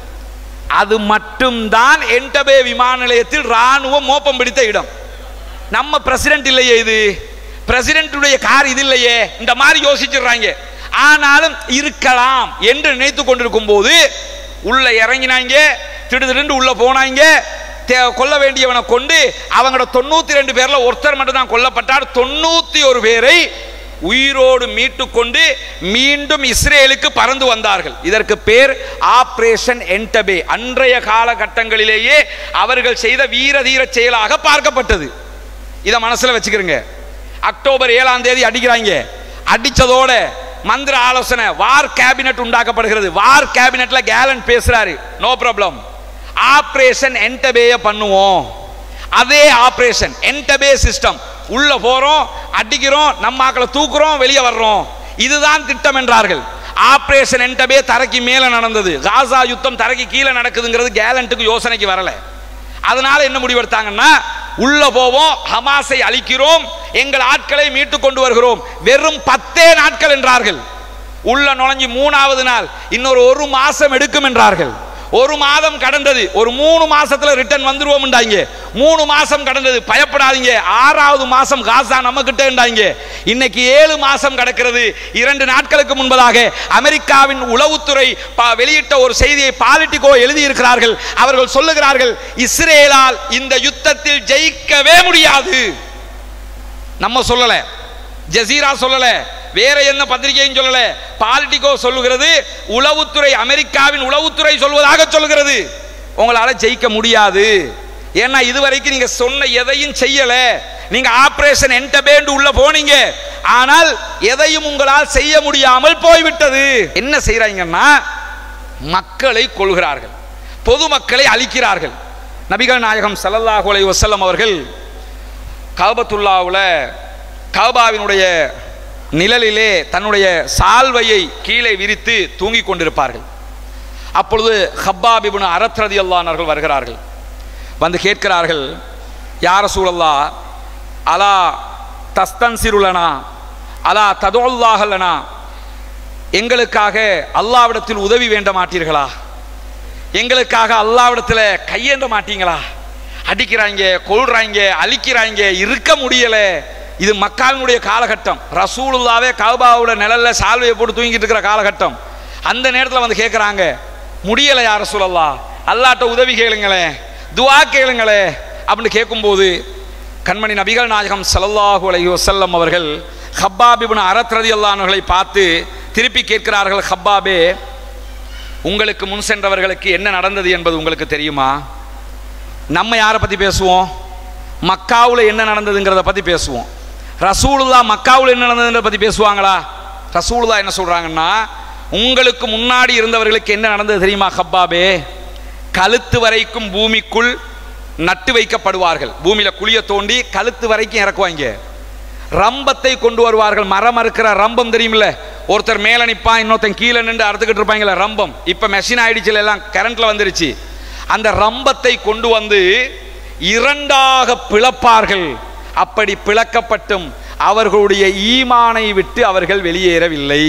அது மட்டும்தான் என்டபே விமான நிலையத்தில் ராணுவம் மோப்பம் பிடித்த இடம் நம்ம பிரசிடென்ட் இல்லையே இது பிரசிடென்ட்டுடைய கார் இது இல்லையே இந்த மாதிரி யோசிச்சிடுறாங்க ஆனாலும் இருக்கலாம் என்று நினைத்து கொண்டிருக்கும் போது உள்ள இறங்கினாங்க திடுதிடுன்னு உள்ள போனாங்க தே- கொல்ல வேண்டியவனை கொண்டு அவங்களோட தொண்ணூத்தி ரெண்டு பேர்ல ஒருத்தர் மட்டும் தான் கொல்லப்பட்டார் தொண்ணூத்தி ஒரு பேரை உயிரோடு மீட்டு கொண்டு மீண்டும் இஸ்ரேலுக்கு பறந்து வந்தார்கள் இதற்கு பேர் ஆபரேஷன் என்டபே அன்றைய காலகட்டங்களிலேயே அவர்கள் செய்த வீர தீர செயலாக பார்க்கப்பட்டது இதை மனசுல வச்சுக்கிறங்க அக்டோபர் ஏழாம் தேதி அடிக்கிறாங்க அடிச்சதோட மந்திர ஆலோசனை வார் கேபினட் உண்டாக்கப்படுகிறது வார் கேபினட்ல கேலன் பேசுறாரு நோ ப்ராப்ளம் ஆபரேஷன் என்டபேய பண்ணுவோம் அதே ஆபரேஷன் என்டபே சிஸ்டம் உள்ள போறோம் அடிக்கிறோம் நம்ம ஆக்களை தூக்குறோம் வெளியே வர்றோம் இதுதான் திட்டம் என்றார்கள் ஆபரேஷன் என்டபே தரைக்கு மேல நடந்தது காசா யுத்தம் தரைக்கு கீழே நடக்குதுங்கிறது கேலண்ட்டுக்கு யோசனைக்கு வரல அதனால என்ன முடிவெடுத்தாங்கன்னா உள்ள போவோம் ஹமாஸை அழிக்கிறோம் எங்கள் ஆட்களை மீட்டு கொண்டு வருகிறோம் வெறும் பத்தே நாட்கள் என்றார்கள் உள்ள நுழைஞ்சு மூணாவது நாள் இன்னொரு ஒரு மாசம் எடுக்கும் என்றார்கள் ஒரு மாதம் கடந்தது ஒரு மூணு மாசத்துல ரிட்டர்ன் வந்துருவோம்ண்டாங்க மூணு மாசம் கடந்தது பயப்படாதீங்க ஆறாவது மாசம் காசா நம்ம கிட்டண்டாங்க இன்னைக்கு ஏழு மாசம் கடக்கிறது இரண்டு நாட்களுக்கு முன்பதாக அமெரிக்காவின் உளவுத்துறை ப- வெளியிட்ட ஒரு செய்தியை பாலிட்டிகோ எழுதி இருக்கிறார்கள் அவர்கள் சொல்லுகிறார்கள் இஸ்ரேலால் இந்த யுத்தத்தில் ஜெயிக்கவே முடியாது நம்ம சொல்லல ஜசீரா சொல்லல வேற என்ன பத்திரிகையும் சொல்லல பாலிட்டிகோ சொல்லுகிறது உளவுத்துறை அமெரிக்காவின் உளவுத்துறை சொல்வதாக சொல்லுகிறது உங்களால ஜெயிக்க முடியாது ஏன்னா இதுவரைக்கும் நீங்க சொன்ன எதையும் செய்யல நீங்க ஆபரேஷன் என்டபேண்டு உள்ள போனீங்க ஆனால் எதையும் உங்களால் செய்ய முடியாமல் போய்விட்டது என்ன செய்றாங்கன்னா மக்களை கொள்கிறார்கள் பொதுமக்களை அழிக்கிறார்கள் நபிகள் நாயகம் ஸல்லல்லாஹு அலைஹி வஸல்லம் அவர்கள் காபத்துல்லாவில் காபாவினுடைய நிழலிலே தன்னுடைய சால்வையை கீழே விரித்து தூங்கிக் கொண்டிருப்பார்கள் அப்பொழுது ஹப்பாப் இப்னு அரத் ரலியல்லாஹு அவர்கள் வருகிறார்கள் வந்து கேட்கிறார்கள் யார சூழல்லா அலா தஸ்தன்சிருலனா அலா ததோல்லாஹலனா எங்களுக்காக அல்லாவிடத்தில் உதவி வேண்ட மாட்டீர்களா எங்களுக்காக அல்லாவிடத்தில் கையேந்த மாட்டீங்களா அடிக்கிறாங்க கொள்றாங்க அழிக்கிறாங்க இருக்க முடியல இது மக்காவினுடைய காலகட்டம் ரசூலுல்லாவே கௌபாவோட நிழல்ல சால்வையை போட்டு தூங்கிட்டு இருக்கிற காலகட்டம் அந்த நேரத்தில் வந்து கேட்குறாங்க முடியலை யார் ரசூலல்லா அல்லாட்ட உதவி கேளுங்களேன் துவா கேளுங்களே அப்படின்னு கேட்கும்போது கண்மணி நபிகள் நாயகம் ஸல்லல்லாஹு அலைஹி வஸல்லம் அவர்கள் ஹப்பாப் இப்னு அரத் ரலியல்லாஹு அன்ஹுவை பார்த்து திருப்பி கேட்கிறார்கள் ஹப்பாபே உங்களுக்கு முன் சென்றவர்களுக்கு என்ன நடந்தது என்பது உங்களுக்கு தெரியுமா நம்ம யாரை பற்றி பேசுவோம் மக்காவில் என்ன நடந்ததுங்கிறத பற்றி பேசுவோம் ரசூலுல்லா மக்காவில் என்ன நடந்ததுன்றத பற்றி பேசுவாங்களா ரசூலுல்லா என்ன சொல்கிறாங்கன்னா உங்களுக்கு முன்னாடி இருந்தவர்களுக்கு என்ன நடந்தது தெரியுமா ஹப்பாபே கழுத்து வரைக்கும் பூமிக்குள் நட்டு வைக்கப்படுவார்கள் பூமியில் குழிய தோண்டி கழுத்து வரைக்கும் இறக்குவாங்க ரம்பத்தை கொண்டு வருவார்கள் மரம் அறுக்கிற ரம்பம் தெரியுமில்ல ஒருத்தர் மேலே நிற்பான் இன்னொருத்தன் கீழே நின்று அறுத்துக்கிட்டு இருப்பாங்களே ரம்பம் இப்போ மெஷின் ஆயிடுச்சுல எல்லாம் கரண்ட்ல வந்துருச்சு அந்த ரம்பத்தை கொண்டு வந்து இரண்டாக பிளப்பார்கள் அப்படி பிளக்கப்பட்டும் அவர்களுடைய ஈமானை விட்டு அவர்கள் வெளியேறவில்லை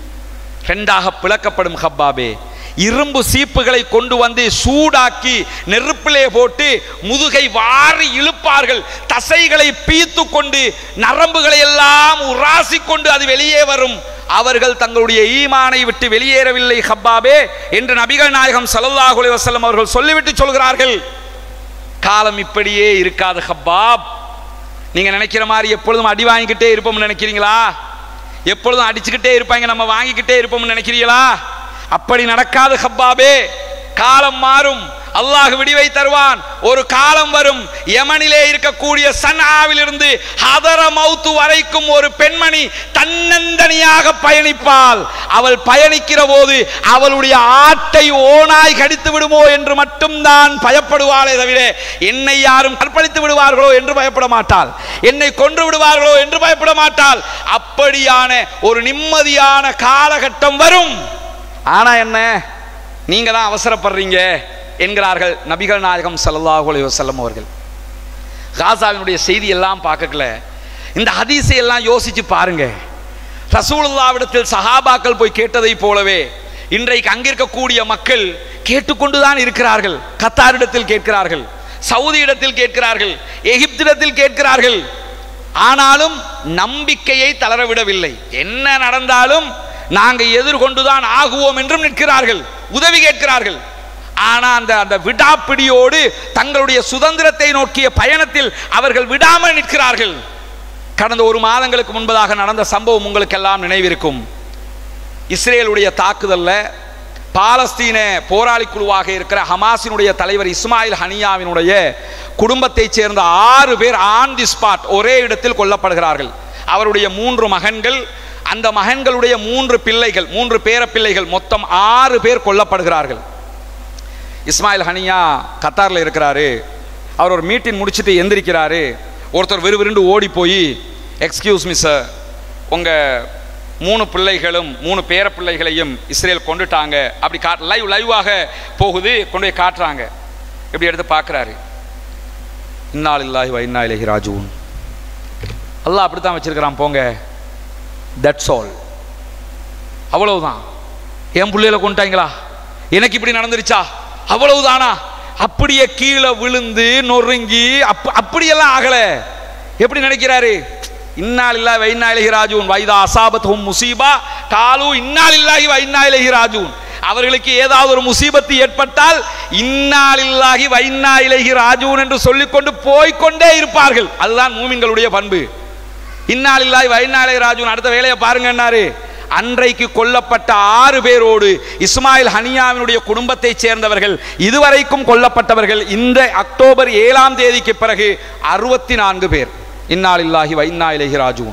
ரெண்டாக பிளக்கப்படும் ஹப்பாபே இரும்பு சீப்புகளை கொண்டு வந்து சூடாக்கி நெருப்பிலே போட்டு முதுகை வாரி இழுப்பார்கள் தசைகளை பீத்து கொண்டு நரம்புகளை எல்லாம் உராசி கொண்டு அது வெளியே வரும் அவர்கள் தங்களுடைய ஈமானை விட்டு வெளியேறவில்லை ஹப்பாபே என்று நபிகள் நாயகம் ஸல்லல்லாஹு அலைஹி வஸல்லம் அவர்கள் சொல்லிவிட்டு சொல்கிறார்கள் காலம் இப்படியே இருக்காது ஹப்பாப் நீங்க நினைக்கிற மாதிரி எப்பொழுதும் அடி வாங்கிக்கிட்டே இருப்போம்னு நினைக்கிறீங்களா எப்பொழுதும் அடிச்சுக்கிட்டே இருப்பாங்க நம்ம வாங்கிக்கிட்டே இருப்போம்னு நினைக்கிறீங்களா அப்படி நடக்காது ஹப்பாபே காலம் மாறும் அல்லாஹ் விடிவை தருவான் ஒரு காலம் வரும் யமனிலே இருக்கக்கூடிய சன்ஆவிலிருந்து ஹதர மௌத்து வரைக்கும் ஒரு பெண்மணி தன்னந்தனியாக பயணிப்பாள் அவள் பயணிக்கிற போது அவளுடைய ஆட்டை ஓனாய் கடித்து விடுமோ என்று மட்டும்தான் பயப்படுவாளே தவிர என்னை யாரும் கற்பழித்து விடுவார்களோ என்று பயப்பட மாட்டாள் என்னை கொன்று விடுவார்களோ என்று பயப்பட மாட்டாள் அப்படியான ஒரு நிம்மதியான காலகட்டம் வரும் ஆனா என்ன நீங்க தான் அவசரப்படுறீங்க என்கிறார்கள் நபிகள் நாயகம் ஸல்லல்லாஹு அலைஹி வஸல்லம் அவர்கள் காசாவினுடைய செய்தி எல்லாம் பார்க்கல இந்த ஹதீஸை எல்லாம் யோசிச்சு பாருங்க ரசூலுல்லாவிடத்தில் சஹாபாக்கள் போய் கேட்டதை போலவே இன்றைக்கு அங்கிருக்கக்கூடிய மக்கள் கேட்டுக்கொண்டுதான் இருக்கிறார்கள் கத்தாரிடத்தில் கேட்கிறார்கள் சவுதி இடத்தில் கேட்கிறார்கள் எகிப்திடத்தில் கேட்கிறார்கள் ஆனாலும் நம்பிக்கையை தளரவிடவில்லை என்ன நடந்தாலும் நாங்க எதிர்கொண்டுதான் ஆகுவோம் என்றும் நிற்கிறார்கள் உதவி கேட்கிறார்கள் ஆனா அந்த அந்த விடாப்பிடியோடு தங்களுடைய சுதந்திரத்தை நோக்கிய பயணத்தில் அவர்கள் விடாமல் நிற்கிறார்கள் கடந்த ஒரு மாதங்களுக்கு முன்பதாக நடந்த சம்பவம் உங்களுக்கு எல்லாம் நினைவிருக்கும் இஸ்ரேலுடைய தாக்குதல்ல பாலஸ்தீன போராளி குழுவாக இருக்கிற ஹமாஸினுடைய தலைவர் இஸ்மாயில் ஹனியாவினுடைய குடும்பத்தைச் சேர்ந்த ஆறு பேர் ஆன் தி ஸ்பாட் ஒரே இடத்தில் கொல்லப்படுகிறார்கள் அவருடைய மூன்று மகன்கள் அந்த மகன்களுடைய மூன்று பிள்ளைகள் மூன்று பேர பிள்ளைகள் மொத்தம் ஆறு பேர் கொல்லப்படுகிறார்கள் இஸ்மாயில் ஹனியா கத்தாரில் இருக்கிறாரு அவர் ஒரு மீட்டிங் முடிச்சுட்டு எந்திரிக்கிறாரு ஒருத்தர் விறுவிறுண்டு ஓடி போய் எக்ஸ்கியூஸ் மிஸ் சார் உங்கள் மூணு பிள்ளைகளும் மூணு பேர பிள்ளைகளையும் இஸ்ரேல் கொண்டுட்டாங்க அப்படி காட் லைவ் லைவாக போகுது கொண்டு போய் காட்டுறாங்க இப்படி எடுத்து பார்க்குறாரு இன்னால் இல்லாஹி வைனா இலகி ராஜூன் அல்லாஹ் அப்படி தான் வச்சிருக்கிறான் போங்க தட்ஸ் ஆல் அவ்வளவுதான் என் பிள்ளையில கொண்டாங்களா எனக்கு இப்படி நடந்துருச்சா அவ்வளவுதானா அப்படியே கீழே விழுந்து நொறுங்கி அப் அப்படியெல்லாம் ஆகல எப்படி நினைக்கிறாரு இன்னால் இல்லா வைனா இலகி ராஜூன் வைதா அசாபத் ஹும் முசீபா காலு இன்னால் இல்லாஹி வைனா இலகி ராஜூன் அவர்களுக்கு ஏதாவது ஒரு முசீபத்து ஏற்பட்டால் இன்னாலில்லாஹி வைன்னா இலகி ராஜூன் என்று சொல்லிக்கொண்டு போய்க்கொண்டே இருப்பார்கள் அதுதான் மூமின்களுடைய பண்பு இன்னாலில்லாய் வைநாளை ராஜுன் அடுத்த வேலையை பாருங்கன்னாரு அன்றைக்கு கொல்லப்பட்ட ஆறு பேரோடு இஸ்மாயில் ஹனியாவினுடைய குடும்பத்தைச் சேர்ந்தவர்கள் இதுவரைக்கும் கொல்லப்பட்டவர்கள் இந்த அக்டோபர் ஏழாம் தேதிக்கு பிறகு அறுபத்தி நான்கு பேர் இன்னாலில்லாஹி வைன்னா இலகி ராஜுன்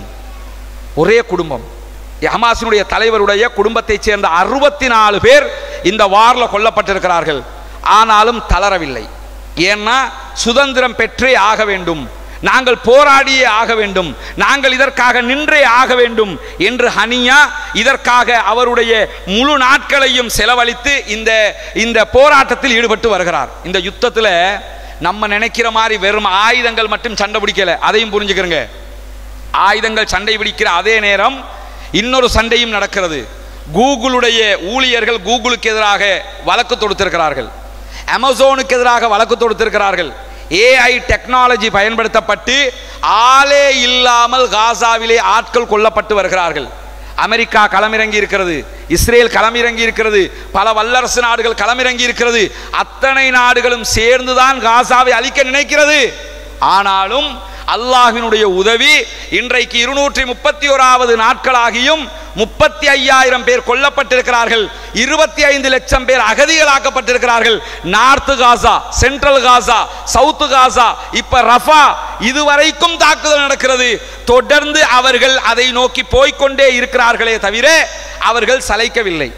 ஒரே குடும்பம் ஹமாஸினுடைய தலைவருடைய குடும்பத்தைச் சேர்ந்த அறுபத்தி நாலு பேர் இந்த வாரில் கொல்லப்பட்டிருக்கிறார்கள் ஆனாலும் தளரவில்லை ஏன்னா சுதந்திரம் பெற்றே ஆக வேண்டும் நாங்கள் போராடியே ஆக வேண்டும் நாங்கள் இதற்காக நின்றே ஆக வேண்டும் என்று ஹனியா இதற்காக அவருடைய முழு நாட்களையும் செலவழித்து இந்த இந்த போராட்டத்தில் ஈடுபட்டு வருகிறார் இந்த யுத்தத்தில் நம்ம நினைக்கிற மாதிரி வெறும் ஆயுதங்கள் மட்டும் சண்டை பிடிக்கல அதையும் புரிஞ்சுக்கிறங்க ஆயுதங்கள் சண்டை பிடிக்கிற அதே நேரம் இன்னொரு சண்டையும் நடக்கிறது கூகுளுடைய ஊழியர்கள் கூகுளுக்கு எதிராக வழக்கு தொடுத்திருக்கிறார்கள் அமேசானுக்கு எதிராக வழக்கு தொடுத்திருக்கிறார்கள் ஏஐ டெக்னாலஜி பயன்படுத்தப்பட்டு ஆளே இல்லாமல் காசாவிலே ஆட்கள் கொல்லப்பட்டு வருகிறார்கள் அமெரிக்கா களமிறங்கி இருக்கிறது இஸ்ரேல் களமிறங்கி இருக்கிறது பல வல்லரசு நாடுகள் களமிறங்கி இருக்கிறது அத்தனை நாடுகளும் சேர்ந்துதான் காசாவை அழிக்க நினைக்கிறது ஆனாலும் அல்லாஹ்வினுடைய உதவி இன்றைக்கு இருநூற்றி முப்பத்தி ஓராவது நாட்களாகியும் முப்பத்தி ஐயாயிரம் பேர் கொல்லப்பட்டிருக்கிறார்கள் இருபத்தி ஐந்து லட்சம் பேர் அகதிகளாக்கப்பட்டிருக்கிறார்கள் north Gaza central Gaza south Gaza இப்ப ரஃபா இதுவரைக்கும் தாக்குதல் நடக்கிறது தொடர்ந்து அவர்கள் அதை நோக்கி போய்க்கொண்டே இருக்கிறார்களே தவிர அவர்கள் சளைக்கவில்லை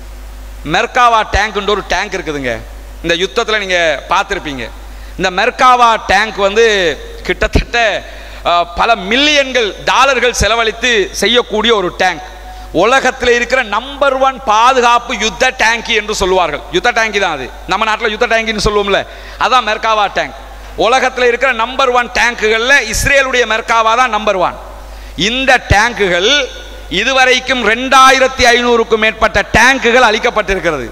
மெர்காவா டேங்க்ன்ற ஒரு டேங்க் இருக்குதுங்க இந்த யுத்தத்தில் நீங்கள் பார்த்துருப்பீங்க இந்த மெர்காவா டேங்க் வந்து கிட்டத்தட்ட அஹ், பல மில்லியன்கள் டாலர்கள் செலவழித்து செய்யக்கூடிய ஒரு டேங்க் உலகத்தில் இருக்கிற நம்பர் ஒன் பாதுகாப்பு யுத்த டேங்கி என்று சொல்லுவார்கள் யுத்த டேங்கி தான் அது நம்ம நாட்டில் யுத்த டேங்கின்னு சொல்லுவோம்ல அதான் மெர்காவா டேங்க் உலகத்தில் இருக்கிற நம்பர் ஒன் டேங்குகளில் இஸ்ரேலுடைய மெர்காவா தான் நம்பர் ஒன் இந்த டேங்குகள் இதுவரைக்கும் ரெண்டாயிரத்தி ஐநூறுக்கும் மேற்பட்ட டேங்குகள் அளிக்கப்பட்டிருக்கிறது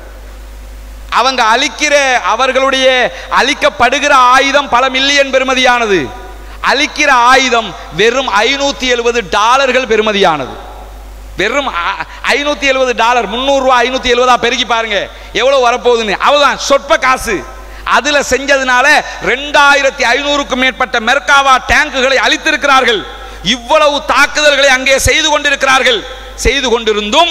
அவங்க அழிக்கிற அவர்களுடைய அழிக்கப்படுகிற ஆயுதம் பல மில்லியன் பெறுமதியானது அழிக்கிற ஆயுதம் வெறும் ஐநூத்தி எழுபது டாலர்கள் பெறுமதியானது வெறும் ஐநூத்தி எழுபது டாலர் முந்நூறுரூவா ஐநூத்தி எழுபதா பெருக்கி பாருங்க எவ்வளவு வரப்போகுதுன்னு அவ்வளவுதான் சொற்ப காசு அதுல செஞ்சதுனால ரெண்டாயிரத்தி ஐநூறுக்கும் மேற்பட்ட மெர்காவா டேங்குகளை அழித்திருக்கிறார்கள் இவ்வளவு தாக்குதல்களை அங்கே செய்து கொண்டிருக்கிறார்கள் செய்து கொண்டிருந்தும்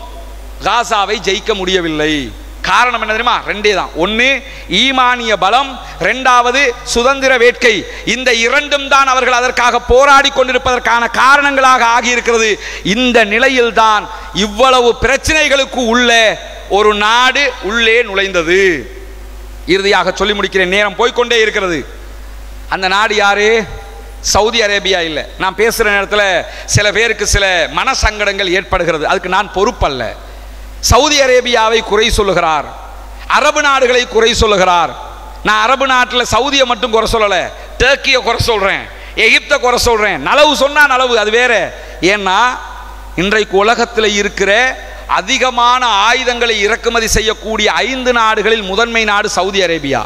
காசாவை ஜெயிக்க முடியவில்லை காரணம் என்ன தெரியுமா ரெண்டே தான் ஒன்று ஈமானிய பலம் ரெண்டாவது சுதந்திர வேட்கை இந்த இரண்டும் தான் அவர்கள் அதற்காக போராடி கொண்டிருப்பதற்கான காரணங்களாக ஆகியிருக்கிறது இந்த நிலையில்தான் இவ்வளவு பிரச்சனைகளுக்கு உள்ள ஒரு நாடு உள்ளே நுழைந்தது இறுதியாக சொல்லி முடிக்கிறேன் நேரம் போய்க்கொண்டே இருக்கிறது அந்த நாடு யாரு சவுதி அரேபியா இல்லை நான் பேசுகிற நேரத்தில் சில பேருக்கு சில மனசங்கடங்கள் ஏற்படுகிறது அதுக்கு நான் பொறுப்பல்ல சவுதி அரேபியாவை குறை சொல்லுகிறார் அரபு நாடுகளை குறை சொல்லுகிறார் நான் அரபு நாட்டில் சவுதியை மட்டும் குறை சொல்லலை டர்க்கியை குறை சொல்கிறேன் எகிப்தை குறை சொல்கிறேன் நலவு சொன்னால் நலவு அது வேற ஏன்னா இன்றைக்கு உலகத்தில் இருக்கிற அதிகமான ஆயுதங்களை இறக்குமதி செய்யக்கூடிய ஐந்து நாடுகளில் முதன்மை நாடு சவுதி அரேபியா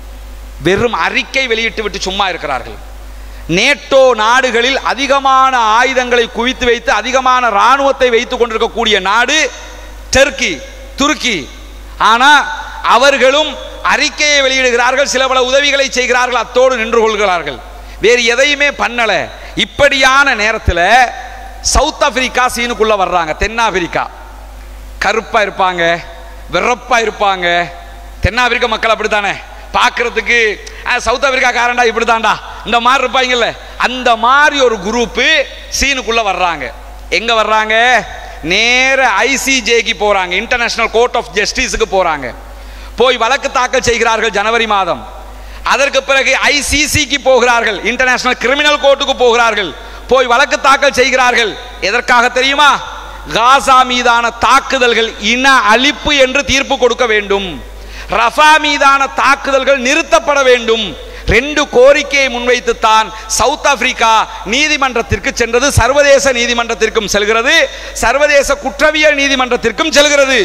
வெறும் அறிக்கை வெளியிட்டு விட்டு சும்மா இருக்கிறார்கள் நேட்டோ நாடுகளில் அதிகமான ஆயுதங்களை குவித்து வைத்து அதிகமான இராணுவத்தை வைத்துக் கொண்டிருக்கக்கூடிய நாடு டர்க்கி துருக்கி ஆனா அவர்களும் அறிக்கையை வெளியிடுகிறார்கள் சில பல உதவிகளை செய்கிறார்கள் அத்தோடு நின்று கொள்கிறார்கள் வேறு எதையுமே பண்ணல இப்படியான நேரத்தில் சவுத் ஆப்பிரிக்கா சீனுக்குள்ள வர்றாங்க தென்னாப்பிரிக்கா கருப்பா இருப்பாங்க வெறப்பா இருப்பாங்க தென்னாப்பிரிக்க மக்கள் அப்படித்தானே பார்க்கறதுக்கு அஹ், சவுத் ஆப்பிரிக்காக்காரன்டா இப்படிதான்டா இந்த மாதிரி இருப்பாங்கல்ல அந்த மாதிரி ஒரு குரூப்பு சீனுக்குள்ள வர்றாங்க எங்க வர்றாங்க நேர ஐசிஜேக்கு போறாங்க இன்டர்நேஷனல் கோர்ட் ஆஃப் ஜஸ்டிஸுக்கு போறாங்க போய் வழக்கு தாக்கல் செய்கிறார்கள் ஜனவரி மாதம் அதற்கு பிறகு ஐசிசிக்கு போகிறார்கள் இன்டர்நேஷனல் கிரிமினல் கோர்ட்டுக்கு போகிறார்கள் போய் வழக்கு தாக்கல் செய்கிறார்கள் எதற்காக தெரியுமா காசா மீதான தாக்குதல்கள் இன அழிப்பு என்று தீர்ப்பு கொடுக்க வேண்டும் ரஃபா மீதான தாக்குதல்கள் நிறுத்தப்பட வேண்டும் ரெண்டு கோரிக்கையை முன்வைத்துத்தான் சவுத் ஆப்பிரிக்கா நீதிமன்றத்திற்கு சென்றது சர்வதேச நீதிமன்றத்திற்கும் செல்கிறது சர்வதேச குற்றவியல் நீதிமன்றத்திற்கும் செல்கிறது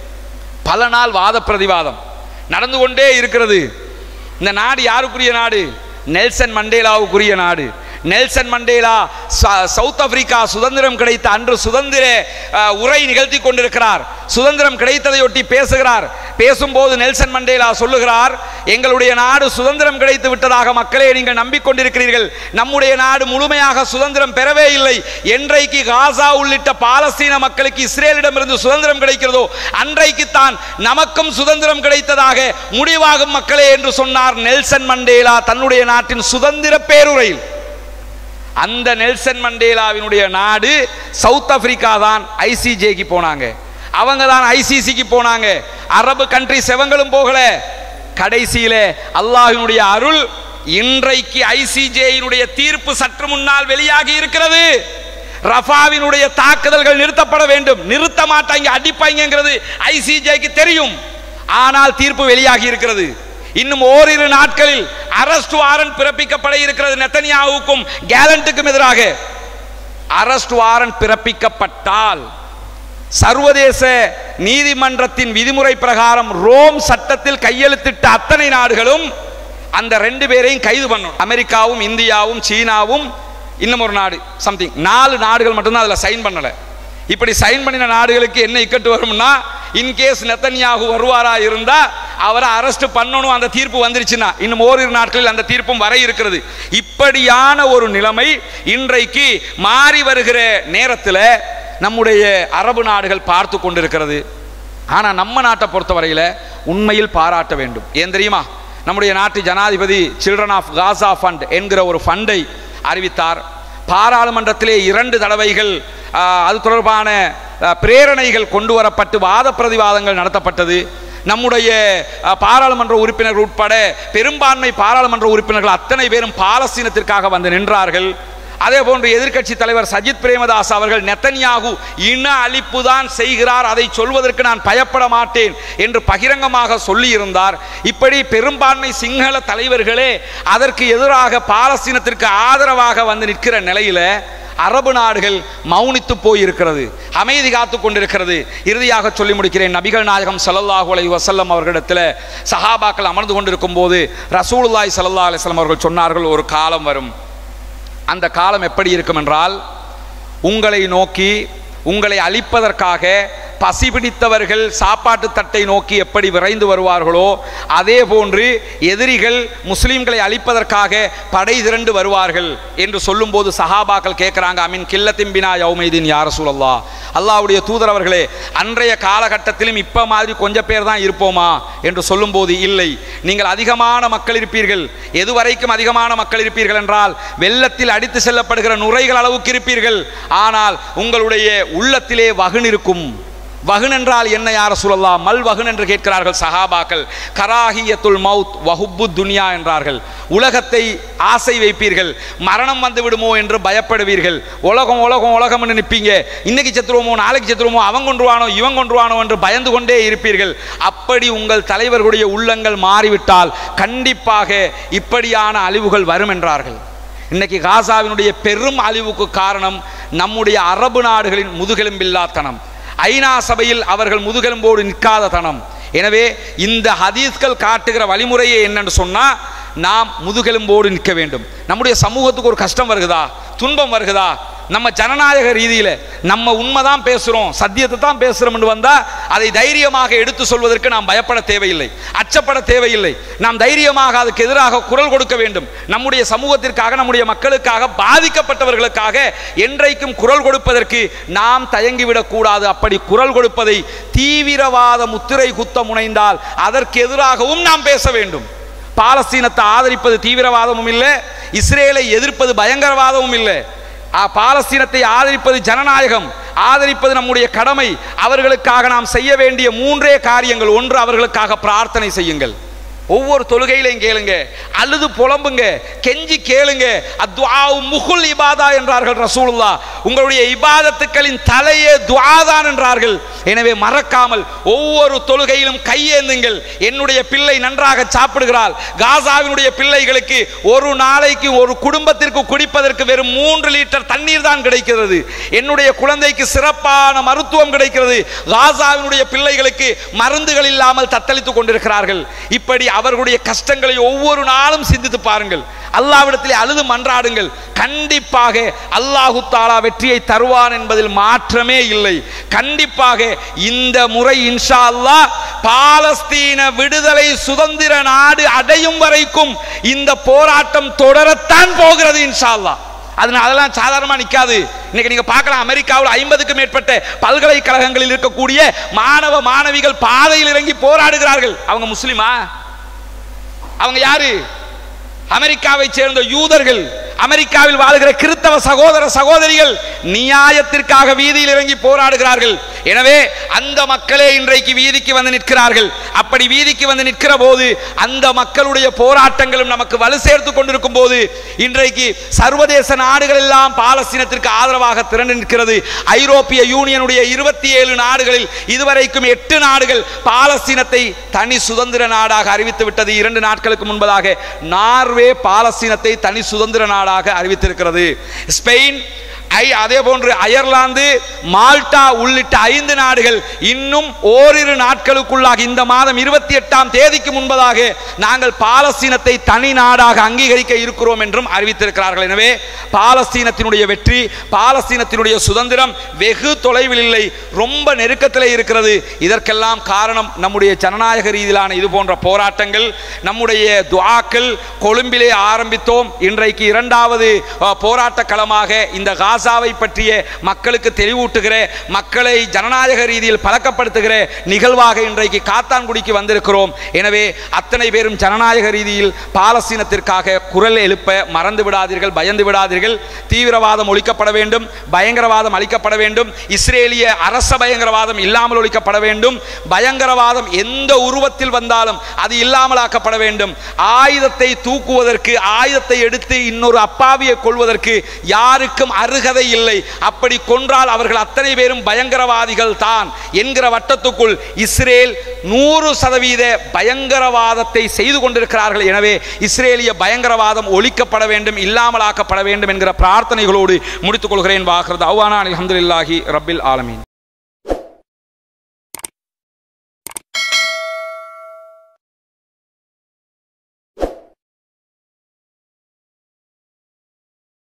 பல நாள் வாத பிரதிவாதம் நடந்து கொண்டே இருக்கிறது இந்த நாடு யாருக்குரிய நாடு நெல்சன் மண்டேலாவுக்குரிய நாடு நெல்சன் மண்டேலா ச- சவுத் ஆப்பிரிக்கா சுதந்திரம் கிடைத்த அன்று சுதந்திர அஹ், உரை நிகழ்த்தி கொண்டிருக்கிறார் சுதந்திரம் கிடைத்ததையொட்டி பேசுகிறார் பேசும்போது நெல்சன் மண்டேலா சொல்லுகிறார் எங்களுடைய நாடு சுதந்திரம் கிடைத்து விட்டதாக மக்களே நீங்கள் நம்பிக்கொண்டிருக்கிறீர்கள் நம்முடைய நாடு முழுமையாக சுதந்திரம் பெறவே இல்லை என்றைக்கு காசா உள்ளிட்ட பாலஸ்தீன மக்களுக்கு இஸ்ரேலிடமிருந்து சுதந்திரம் கிடைக்கிறதோ அன்றைக்குத்தான் நமக்கும் சுதந்திரம் கிடைத்ததாக முடிவாகும் மக்களே என்று சொன்னார் நெல்சன் மண்டேலா தன்னுடைய நாட்டின் சுதந்திர பேருரையில் அந்த நெல்சன் மண்டேலாவினுடைய நாடு சவுத் ஆப்பிரிக்கா தான் ஐசிஜேக்கு போனாங்க அவங்க தான் ஐசிசிக்கு போனாங்க அரபு கண்ட்ரி செவங்களும் போகல கடைசியில அல்லாஹ்வினுடைய அருள் இன்றைக்கு ஐசிஜேயினுடைய தீர்ப்பு சற்று முன்னால் வெளியாகி இருக்கிறது ரஃபாவினுடைய தாக்குதல்கள் நிறுத்தப்பட வேண்டும் நிறுத்த மாட்டாங்க அடிப்பாங்கிறது ஐசிஜேக்கு தெரியும் ஆனால் தீர்ப்பு வெளியாகி இருக்கிறது இன்னும் ஓரிரு நாட்களில் அரஸ்ட் வாரண்ட் பிறப்பிக்கப்பட இருக்கிறது நெத்தனியாவுக்கும் கேலண்ட்டுக்கும் எதிராக அரஸ்ட் வாரண்ட் பிறப்பிக்கப்பட்டால் சர்வதேச நீதிமன்றத்தின் விதிமுறை பிரகாரம் ரோம் சட்டத்தில் கையெழுத்திட்ட அத்தனை நாடுகளும் அந்த ரெண்டு பேரையும் கைது பண்ணணும் அமெரிக்காவும் இந்தியாவும் சீனாவும் இன்னும் ஒரு நாடு சம்திங் நாலு நாடுகள் மட்டும்தான் அதில் சைன் பண்ணலை இப்படி சைன் பண்ணின நாடுகளுக்கு என்ன இக்கட்டு வரும்னா இன்கேஸ் நெத்தன்யாகு வருவாரா இருந்தா அவரை அரெஸ்ட் பண்ணணும் அந்த தீர்ப்பு வந்துருச்சுன்னா இன்னும் ஓரிரு நாட்களில் அந்த தீர்ப்பும் வர இருக்கிறது இப்படியான ஒரு நிலைமை இன்றைக்கு மாறி வருகிற நேரத்தில் நம்முடைய அரபு நாடுகள் பார்த்து கொண்டிருக்கிறது ஆனால் நம்ம நாட்டை பொறுத்தவரையில் உண்மையில் பாராட்ட வேண்டும் ஏன் தெரியுமா நம்முடைய நாட்டு ஜனாதிபதி சில்ட்ரன் ஆஃப் காசா ஃபண்ட் என்கிற ஒரு ஃபண்டை அறிவித்தார் பாராளுமன்றத்திலே இரண்டு தடவைகள் ஆ, அது தொடர்பான ஆ, பிரேரணைகள் கொண்டு வரப்பட்டு வாத பிரதிவாதங்கள் நடத்தப்பட்டது நம்முடைய ஆ, பாராளுமன்ற உறுப்பினர்கள் உட்பட பெரும்பான்மை பாராளுமன்ற உறுப்பினர்கள் அத்தனை பேரும் பாலஸ்தீனத்திற்காக வந்து நின்றார்கள் அதே போன்று எதிர்க்கட்சி தலைவர் சஜித் பிரேமதாஸ் அவர்கள் நெத்தன்யாகு இன அழிப்பு தான் செய்கிறார் அதை சொல்வதற்கு நான் பயப்பட மாட்டேன் என்று பகிரங்கமாக சொல்லியிருந்தார் இப்படி பெரும்பான்மை சிங்கள தலைவர்களே அதற்கு எதிராக பாலஸ்தீனத்திற்கு ஆதரவாக வந்து நிற்கிற நிலையில அரபு நாடுகள் மௌனித்து போயிருக்கிறது அமைதி காத்து கொண்டிருக்கிறது இறுதியாக சொல்லி முடிக்கிறேன் நபிகள் நாயகம் ஸல்லல்லாஹு அலைஹி வஸல்லம் அவர்களிடத்தில் சஹாபாக்கள் அமர்ந்து கொண்டிருக்கும் போது ரசூலுல்லாஹி ஸல்லல்லாஹு அலைஹி வஸல்லம் அவர்கள் சொன்னார்கள் ஒரு காலம் வரும் அந்த காலம் எப்படி இருக்கும் என்றால் உங்களை நோக்கி உங்களை அழிப்பதற்காக பசி பிடித்தவர்கள் சாப்பாட்டு தட்டை நோக்கி எப்படி விரைந்து வருவார்களோ அதே போன்று எதிரிகள் முஸ்லிம்களை அழிப்பதற்காக படை திரண்டு வருவார்கள் என்று சொல்லும்போது சஹாபாக்கள் கேட்குறாங்க அமீன் கில்லத்திம்பினா யௌமைதீன் யார சூழல்லா அல்லாஹ்வுடைய தூதரவர்களே அன்றைய காலகட்டத்திலும் இப்போ மாதிரி கொஞ்சம் பேர் தான் இருப்போமா என்று சொல்லும்போது இல்லை நீங்கள் அதிகமான மக்கள் இருப்பீர்கள் எதுவரைக்கும் அதிகமான மக்கள் இருப்பீர்கள் என்றால் வெள்ளத்தில் அடித்து செல்லப்படுகிற நுரைகள் அளவுக்கு இருப்பீர்கள் ஆனால் உங்களுடைய உள்ளத்திலே வகுன் இருக்கும் வகுன் என்றால் என்ன யார சொல்லலாம் மல் வகுன் என்று கேட்கிறார்கள் சஹாபாக்கள் கராஹியத்துல் மவுத் வஹுப்பு துனியா என்றார்கள் உலகத்தை ஆசை வைப்பீர்கள் மரணம் வந்து விடுமோ என்று பயப்படுவீர்கள் உலகம் உலகம் உலகம் என்று நிற்பீங்க இன்னைக்கு செத்துருவோமோ நாளைக்கு செத்துருவோமோ அவன் கொன்றுவானோ இவன் கொன்றுவானோ என்று பயந்து கொண்டே இருப்பீர்கள் அப்படி உங்கள் தலைவர்களுடைய உள்ளங்கள் மாறிவிட்டால் கண்டிப்பாக இப்படியான அழிவுகள் வரும் என்றார்கள் இன்னைக்கு காசாவினுடைய பெரும் அழிவுக்கு காரணம் நம்முடைய அரபு நாடுகளின் முதுகெலும்பில்லாத்தனம் ஐநா சபையில் அவர்கள் முதுகெலும்போடு நிற்காத தனம் எனவே இந்த ஹதீஸ்கள் காட்டுகிற வழிமுறையே என்னன்னு சொன்னா நாம் முதுகெலும்போடு நிற்க வேண்டும் நம்முடைய சமூகத்துக்கு ஒரு கஷ்டம் வருகுதா துன்பம் வருகுதா நம்ம ஜனநாயக ரீதியில் நம்ம உண்மைதான் பேசுறோம் சத்தியத்தை தான் பேசுறோம்னு வந்தா அதை தைரியமாக எடுத்து சொல்வதற்கு நாம் பயப்பட தேவையில்லை அச்சப்பட தேவையில்லை நாம் தைரியமாக அதுக்கு எதிராக குரல் கொடுக்க வேண்டும் நம்முடைய சமூகத்திற்காக நம்முடைய மக்களுக்காக பாதிக்கப்பட்டவர்களுக்காக என்றைக்கும் குரல் கொடுப்பதற்கு நாம் தயங்கிவிடக் கூடாது அப்படி குரல் கொடுப்பதை தீவிரவாத முத்திரை குத்த முனைந்தால் அதற்கு எதிராகவும் நாம் பேச வேண்டும் பாலஸ்தீனத்தை ஆதரிப்பது தீவிரவாதமும் இல்லை இஸ்ரேலை எதிர்ப்பது பயங்கரவாதமும் இல்லை ஆ, பாலஸ்தீனத்தை ஆதரிப்பது ஜனநாயகம் ஆதரிப்பது நம்முடைய கடமை அவர்களுக்காக நாம் செய்ய வேண்டிய மூன்றே காரியங்கள் ஒன்று அவர்களுக்காக பிரார்த்தனை செய்யுங்கள் ஒவ்வொரு தொழுகையிலையும் கேளுங்க அழுது புலம்புங்க கெஞ்சி கேளுங்க அத்வாவு முகுல் இபாதா என்றார்கள் ரசூலுல்லா உங்களுடைய இபாதத்துக்களின் தலையே துவாதான் என்றார்கள் எனவே மறக்காமல் ஒவ்வொரு தொழுகையிலும் கையேந்துங்கள் என்னுடைய பிள்ளை நன்றாக சாப்பிடுகிறாள் காசாவினுடைய பிள்ளைகளுக்கு ஒரு நாளைக்கு ஒரு குடும்பத்திற்கு குடிப்பதற்கு வெறும் மூன்று லிட்டர் தண்ணீர் தான் கிடைக்கிறது என்னுடைய குழந்தைக்கு சிறப்பான மருத்துவம் கிடைக்கிறது காசாவினுடைய பிள்ளைகளுக்கு மருந்துகள் இல்லாமல் தத்தளித்துக் கொண்டிருக்கிறார்கள் இப்படி அவர்களுடைய கஷ்டங்களை ஒவ்வொரு நாளும் சிந்தித்து பாருங்கள் அல்லாவிடத்திலே அழுது மன்றாடுங்கள் கண்டிப்பாக அல்லாஹு தாலா வெற்றியை தருவான் என்பதில் மாற்றமே இல்லை கண்டிப்பாக இந்த முறை இன்ஷா அல்லாஹ் பாலஸ்தீன விடுதலை சுதந்திர நாடு அடையும் வரைக்கும் இந்த போராட்டம் தொடரத்தான் போகிறது இன்ஷா அல்லாஹ் அதனால அதெல்லாம் சாதாரணமா நிக்காது இன்னைக்கு நீங்க பார்க்கலாம் அமெரிக்காவில் ஐம்பதுக்கும் மேற்பட்ட பல்கலைக்கழகங்களில் இருக்கக்கூடிய மாணவ மாணவிகள் பாதையில் இறங்கி போராடுகிறார்கள் அவங்க முஸ்லிமா அவங்க யாரு அமெரிக்காவை சேர்ந்த யூதர்கள் அமெரிக்காவில் வாழ்கிற கிறிஸ்தவ சகோதர சகோதரிகள் நியாயத்திற்காக வீதியில் இறங்கி போராடுகிறார்கள் எனவே அந்த மக்களே இன்றைக்கு வீதிக்கு வந்து நிற்கிறார்கள் அப்படி வீதிக்கு வந்து நிற்கிற போது அந்த மக்களுடைய போராட்டங்களும் நமக்கு வலு சேர்த்து கொண்டிருக்கும் போது இன்றைக்கு சர்வதேச நாடுகள் எல்லாம் பாலஸ்தீனத்திற்கு ஆதரவாக திரண்டு நிற்கிறது ஐரோப்பிய யூனியனுடைய இருபத்தி ஏழு நாடுகளில் இதுவரைக்கும் எட்டு நாடுகள் பாலஸ்தீனத்தை தனி சுதந்திர நாடாக அறிவித்து விட்டது இரண்டு நாட்களுக்கு முன்பதாக நார்வே பாலஸ்தீனத்தை தனி சுதந்திர நாடாக அறிவித்திருக்கிறது ஸ்பெயின் ஐ அதே போன்று அயர்லாந்து மால்டா உள்ளிட்ட ஐந்து நாடுகள் இன்னும் ஓரிரு நாட்களுக்குள்ளாக இந்த மாதம் இருபத்தி எட்டாம் தேதிக்கு முன்பதாக நாங்கள் பாலஸ்தீனத்தை தனி நாடாக அங்கீகரிக்க இருக்கிறோம் என்றும் அறிவித்திருக்கிறார்கள் எனவே பாலஸ்தீனத்தினுடைய வெற்றி பாலஸ்தீனத்தினுடைய சுதந்திரம் வெகு தொலைவில் இல்லை ரொம்ப நெருக்கத்தில் இருக்கிறது இதற்கெல்லாம் காரணம் நம்முடைய ஜனநாயக ரீதியிலான இது போன்ற போராட்டங்கள் நம்முடைய துஆக்கள் கொழும்பிலே ஆரம்பித்தோம் இன்றைக்கு இரண்டாவது அஹ், போராட்ட களமாக இந்த காசாவை பற்றிய மக்களுக்கு தெளிவூட்டுகிற மக்களை ஜனநாயக ரீதியில் பழக்கப்படுத்துகிற நிகழ்வாக இன்றைக்கு காத்தான்குடிக்கு வந்திருக்கிறோம் எனவே அத்தனை பேரும் ஜனநாயக ரீதியில் பாலஸ்தீனத்திற்காக குரல் எழுப்ப மறந்து விடாதீர்கள் பயந்து விடாதீர்கள் தீவிரவாதம் ஒழிக்கப்பட வேண்டும் பயங்கரவாதம் அளிக்கப்பட வேண்டும் இஸ்ரேலிய அரச பயங்கரவாதம் இல்லாமல் ஒழிக்கப்பட வேண்டும் பயங்கரவாதம் எந்த உருவத்தில் வந்தாலும் அது இல்லாமலாக்கப்பட வேண்டும் ஆயுதத்தை தூக்குவதற்கு ஆயுதத்தை எடுத்து இன்னொரு அப்பாவியை கொள்வதற்கு யாருக்கும் அருகதை இல்லை அப்படி கொன்றால் அவர்கள் அத்தனை பேரும் பயங்கரவாதிகள் தான் என்கிற வட்டத்துக்குள் இஸ்ரேல் நூறு சதவீத பயங்கரவாதத்தை செய்து கொண்டிருக்கிறார்கள் எனவே இஸ்ரேலிய பயங்கரவாதம் ஒழிக்கப்பட வேண்டும் இல்லாமலாக்கப்பட வேண்டும் என்கிற பிரார்த்தனைகளோடு முடித்துக் கொள்கிறேன் வாகிறது அவ்வானா அலமதுல்லாஹி ரப்பில் ஆலமீன்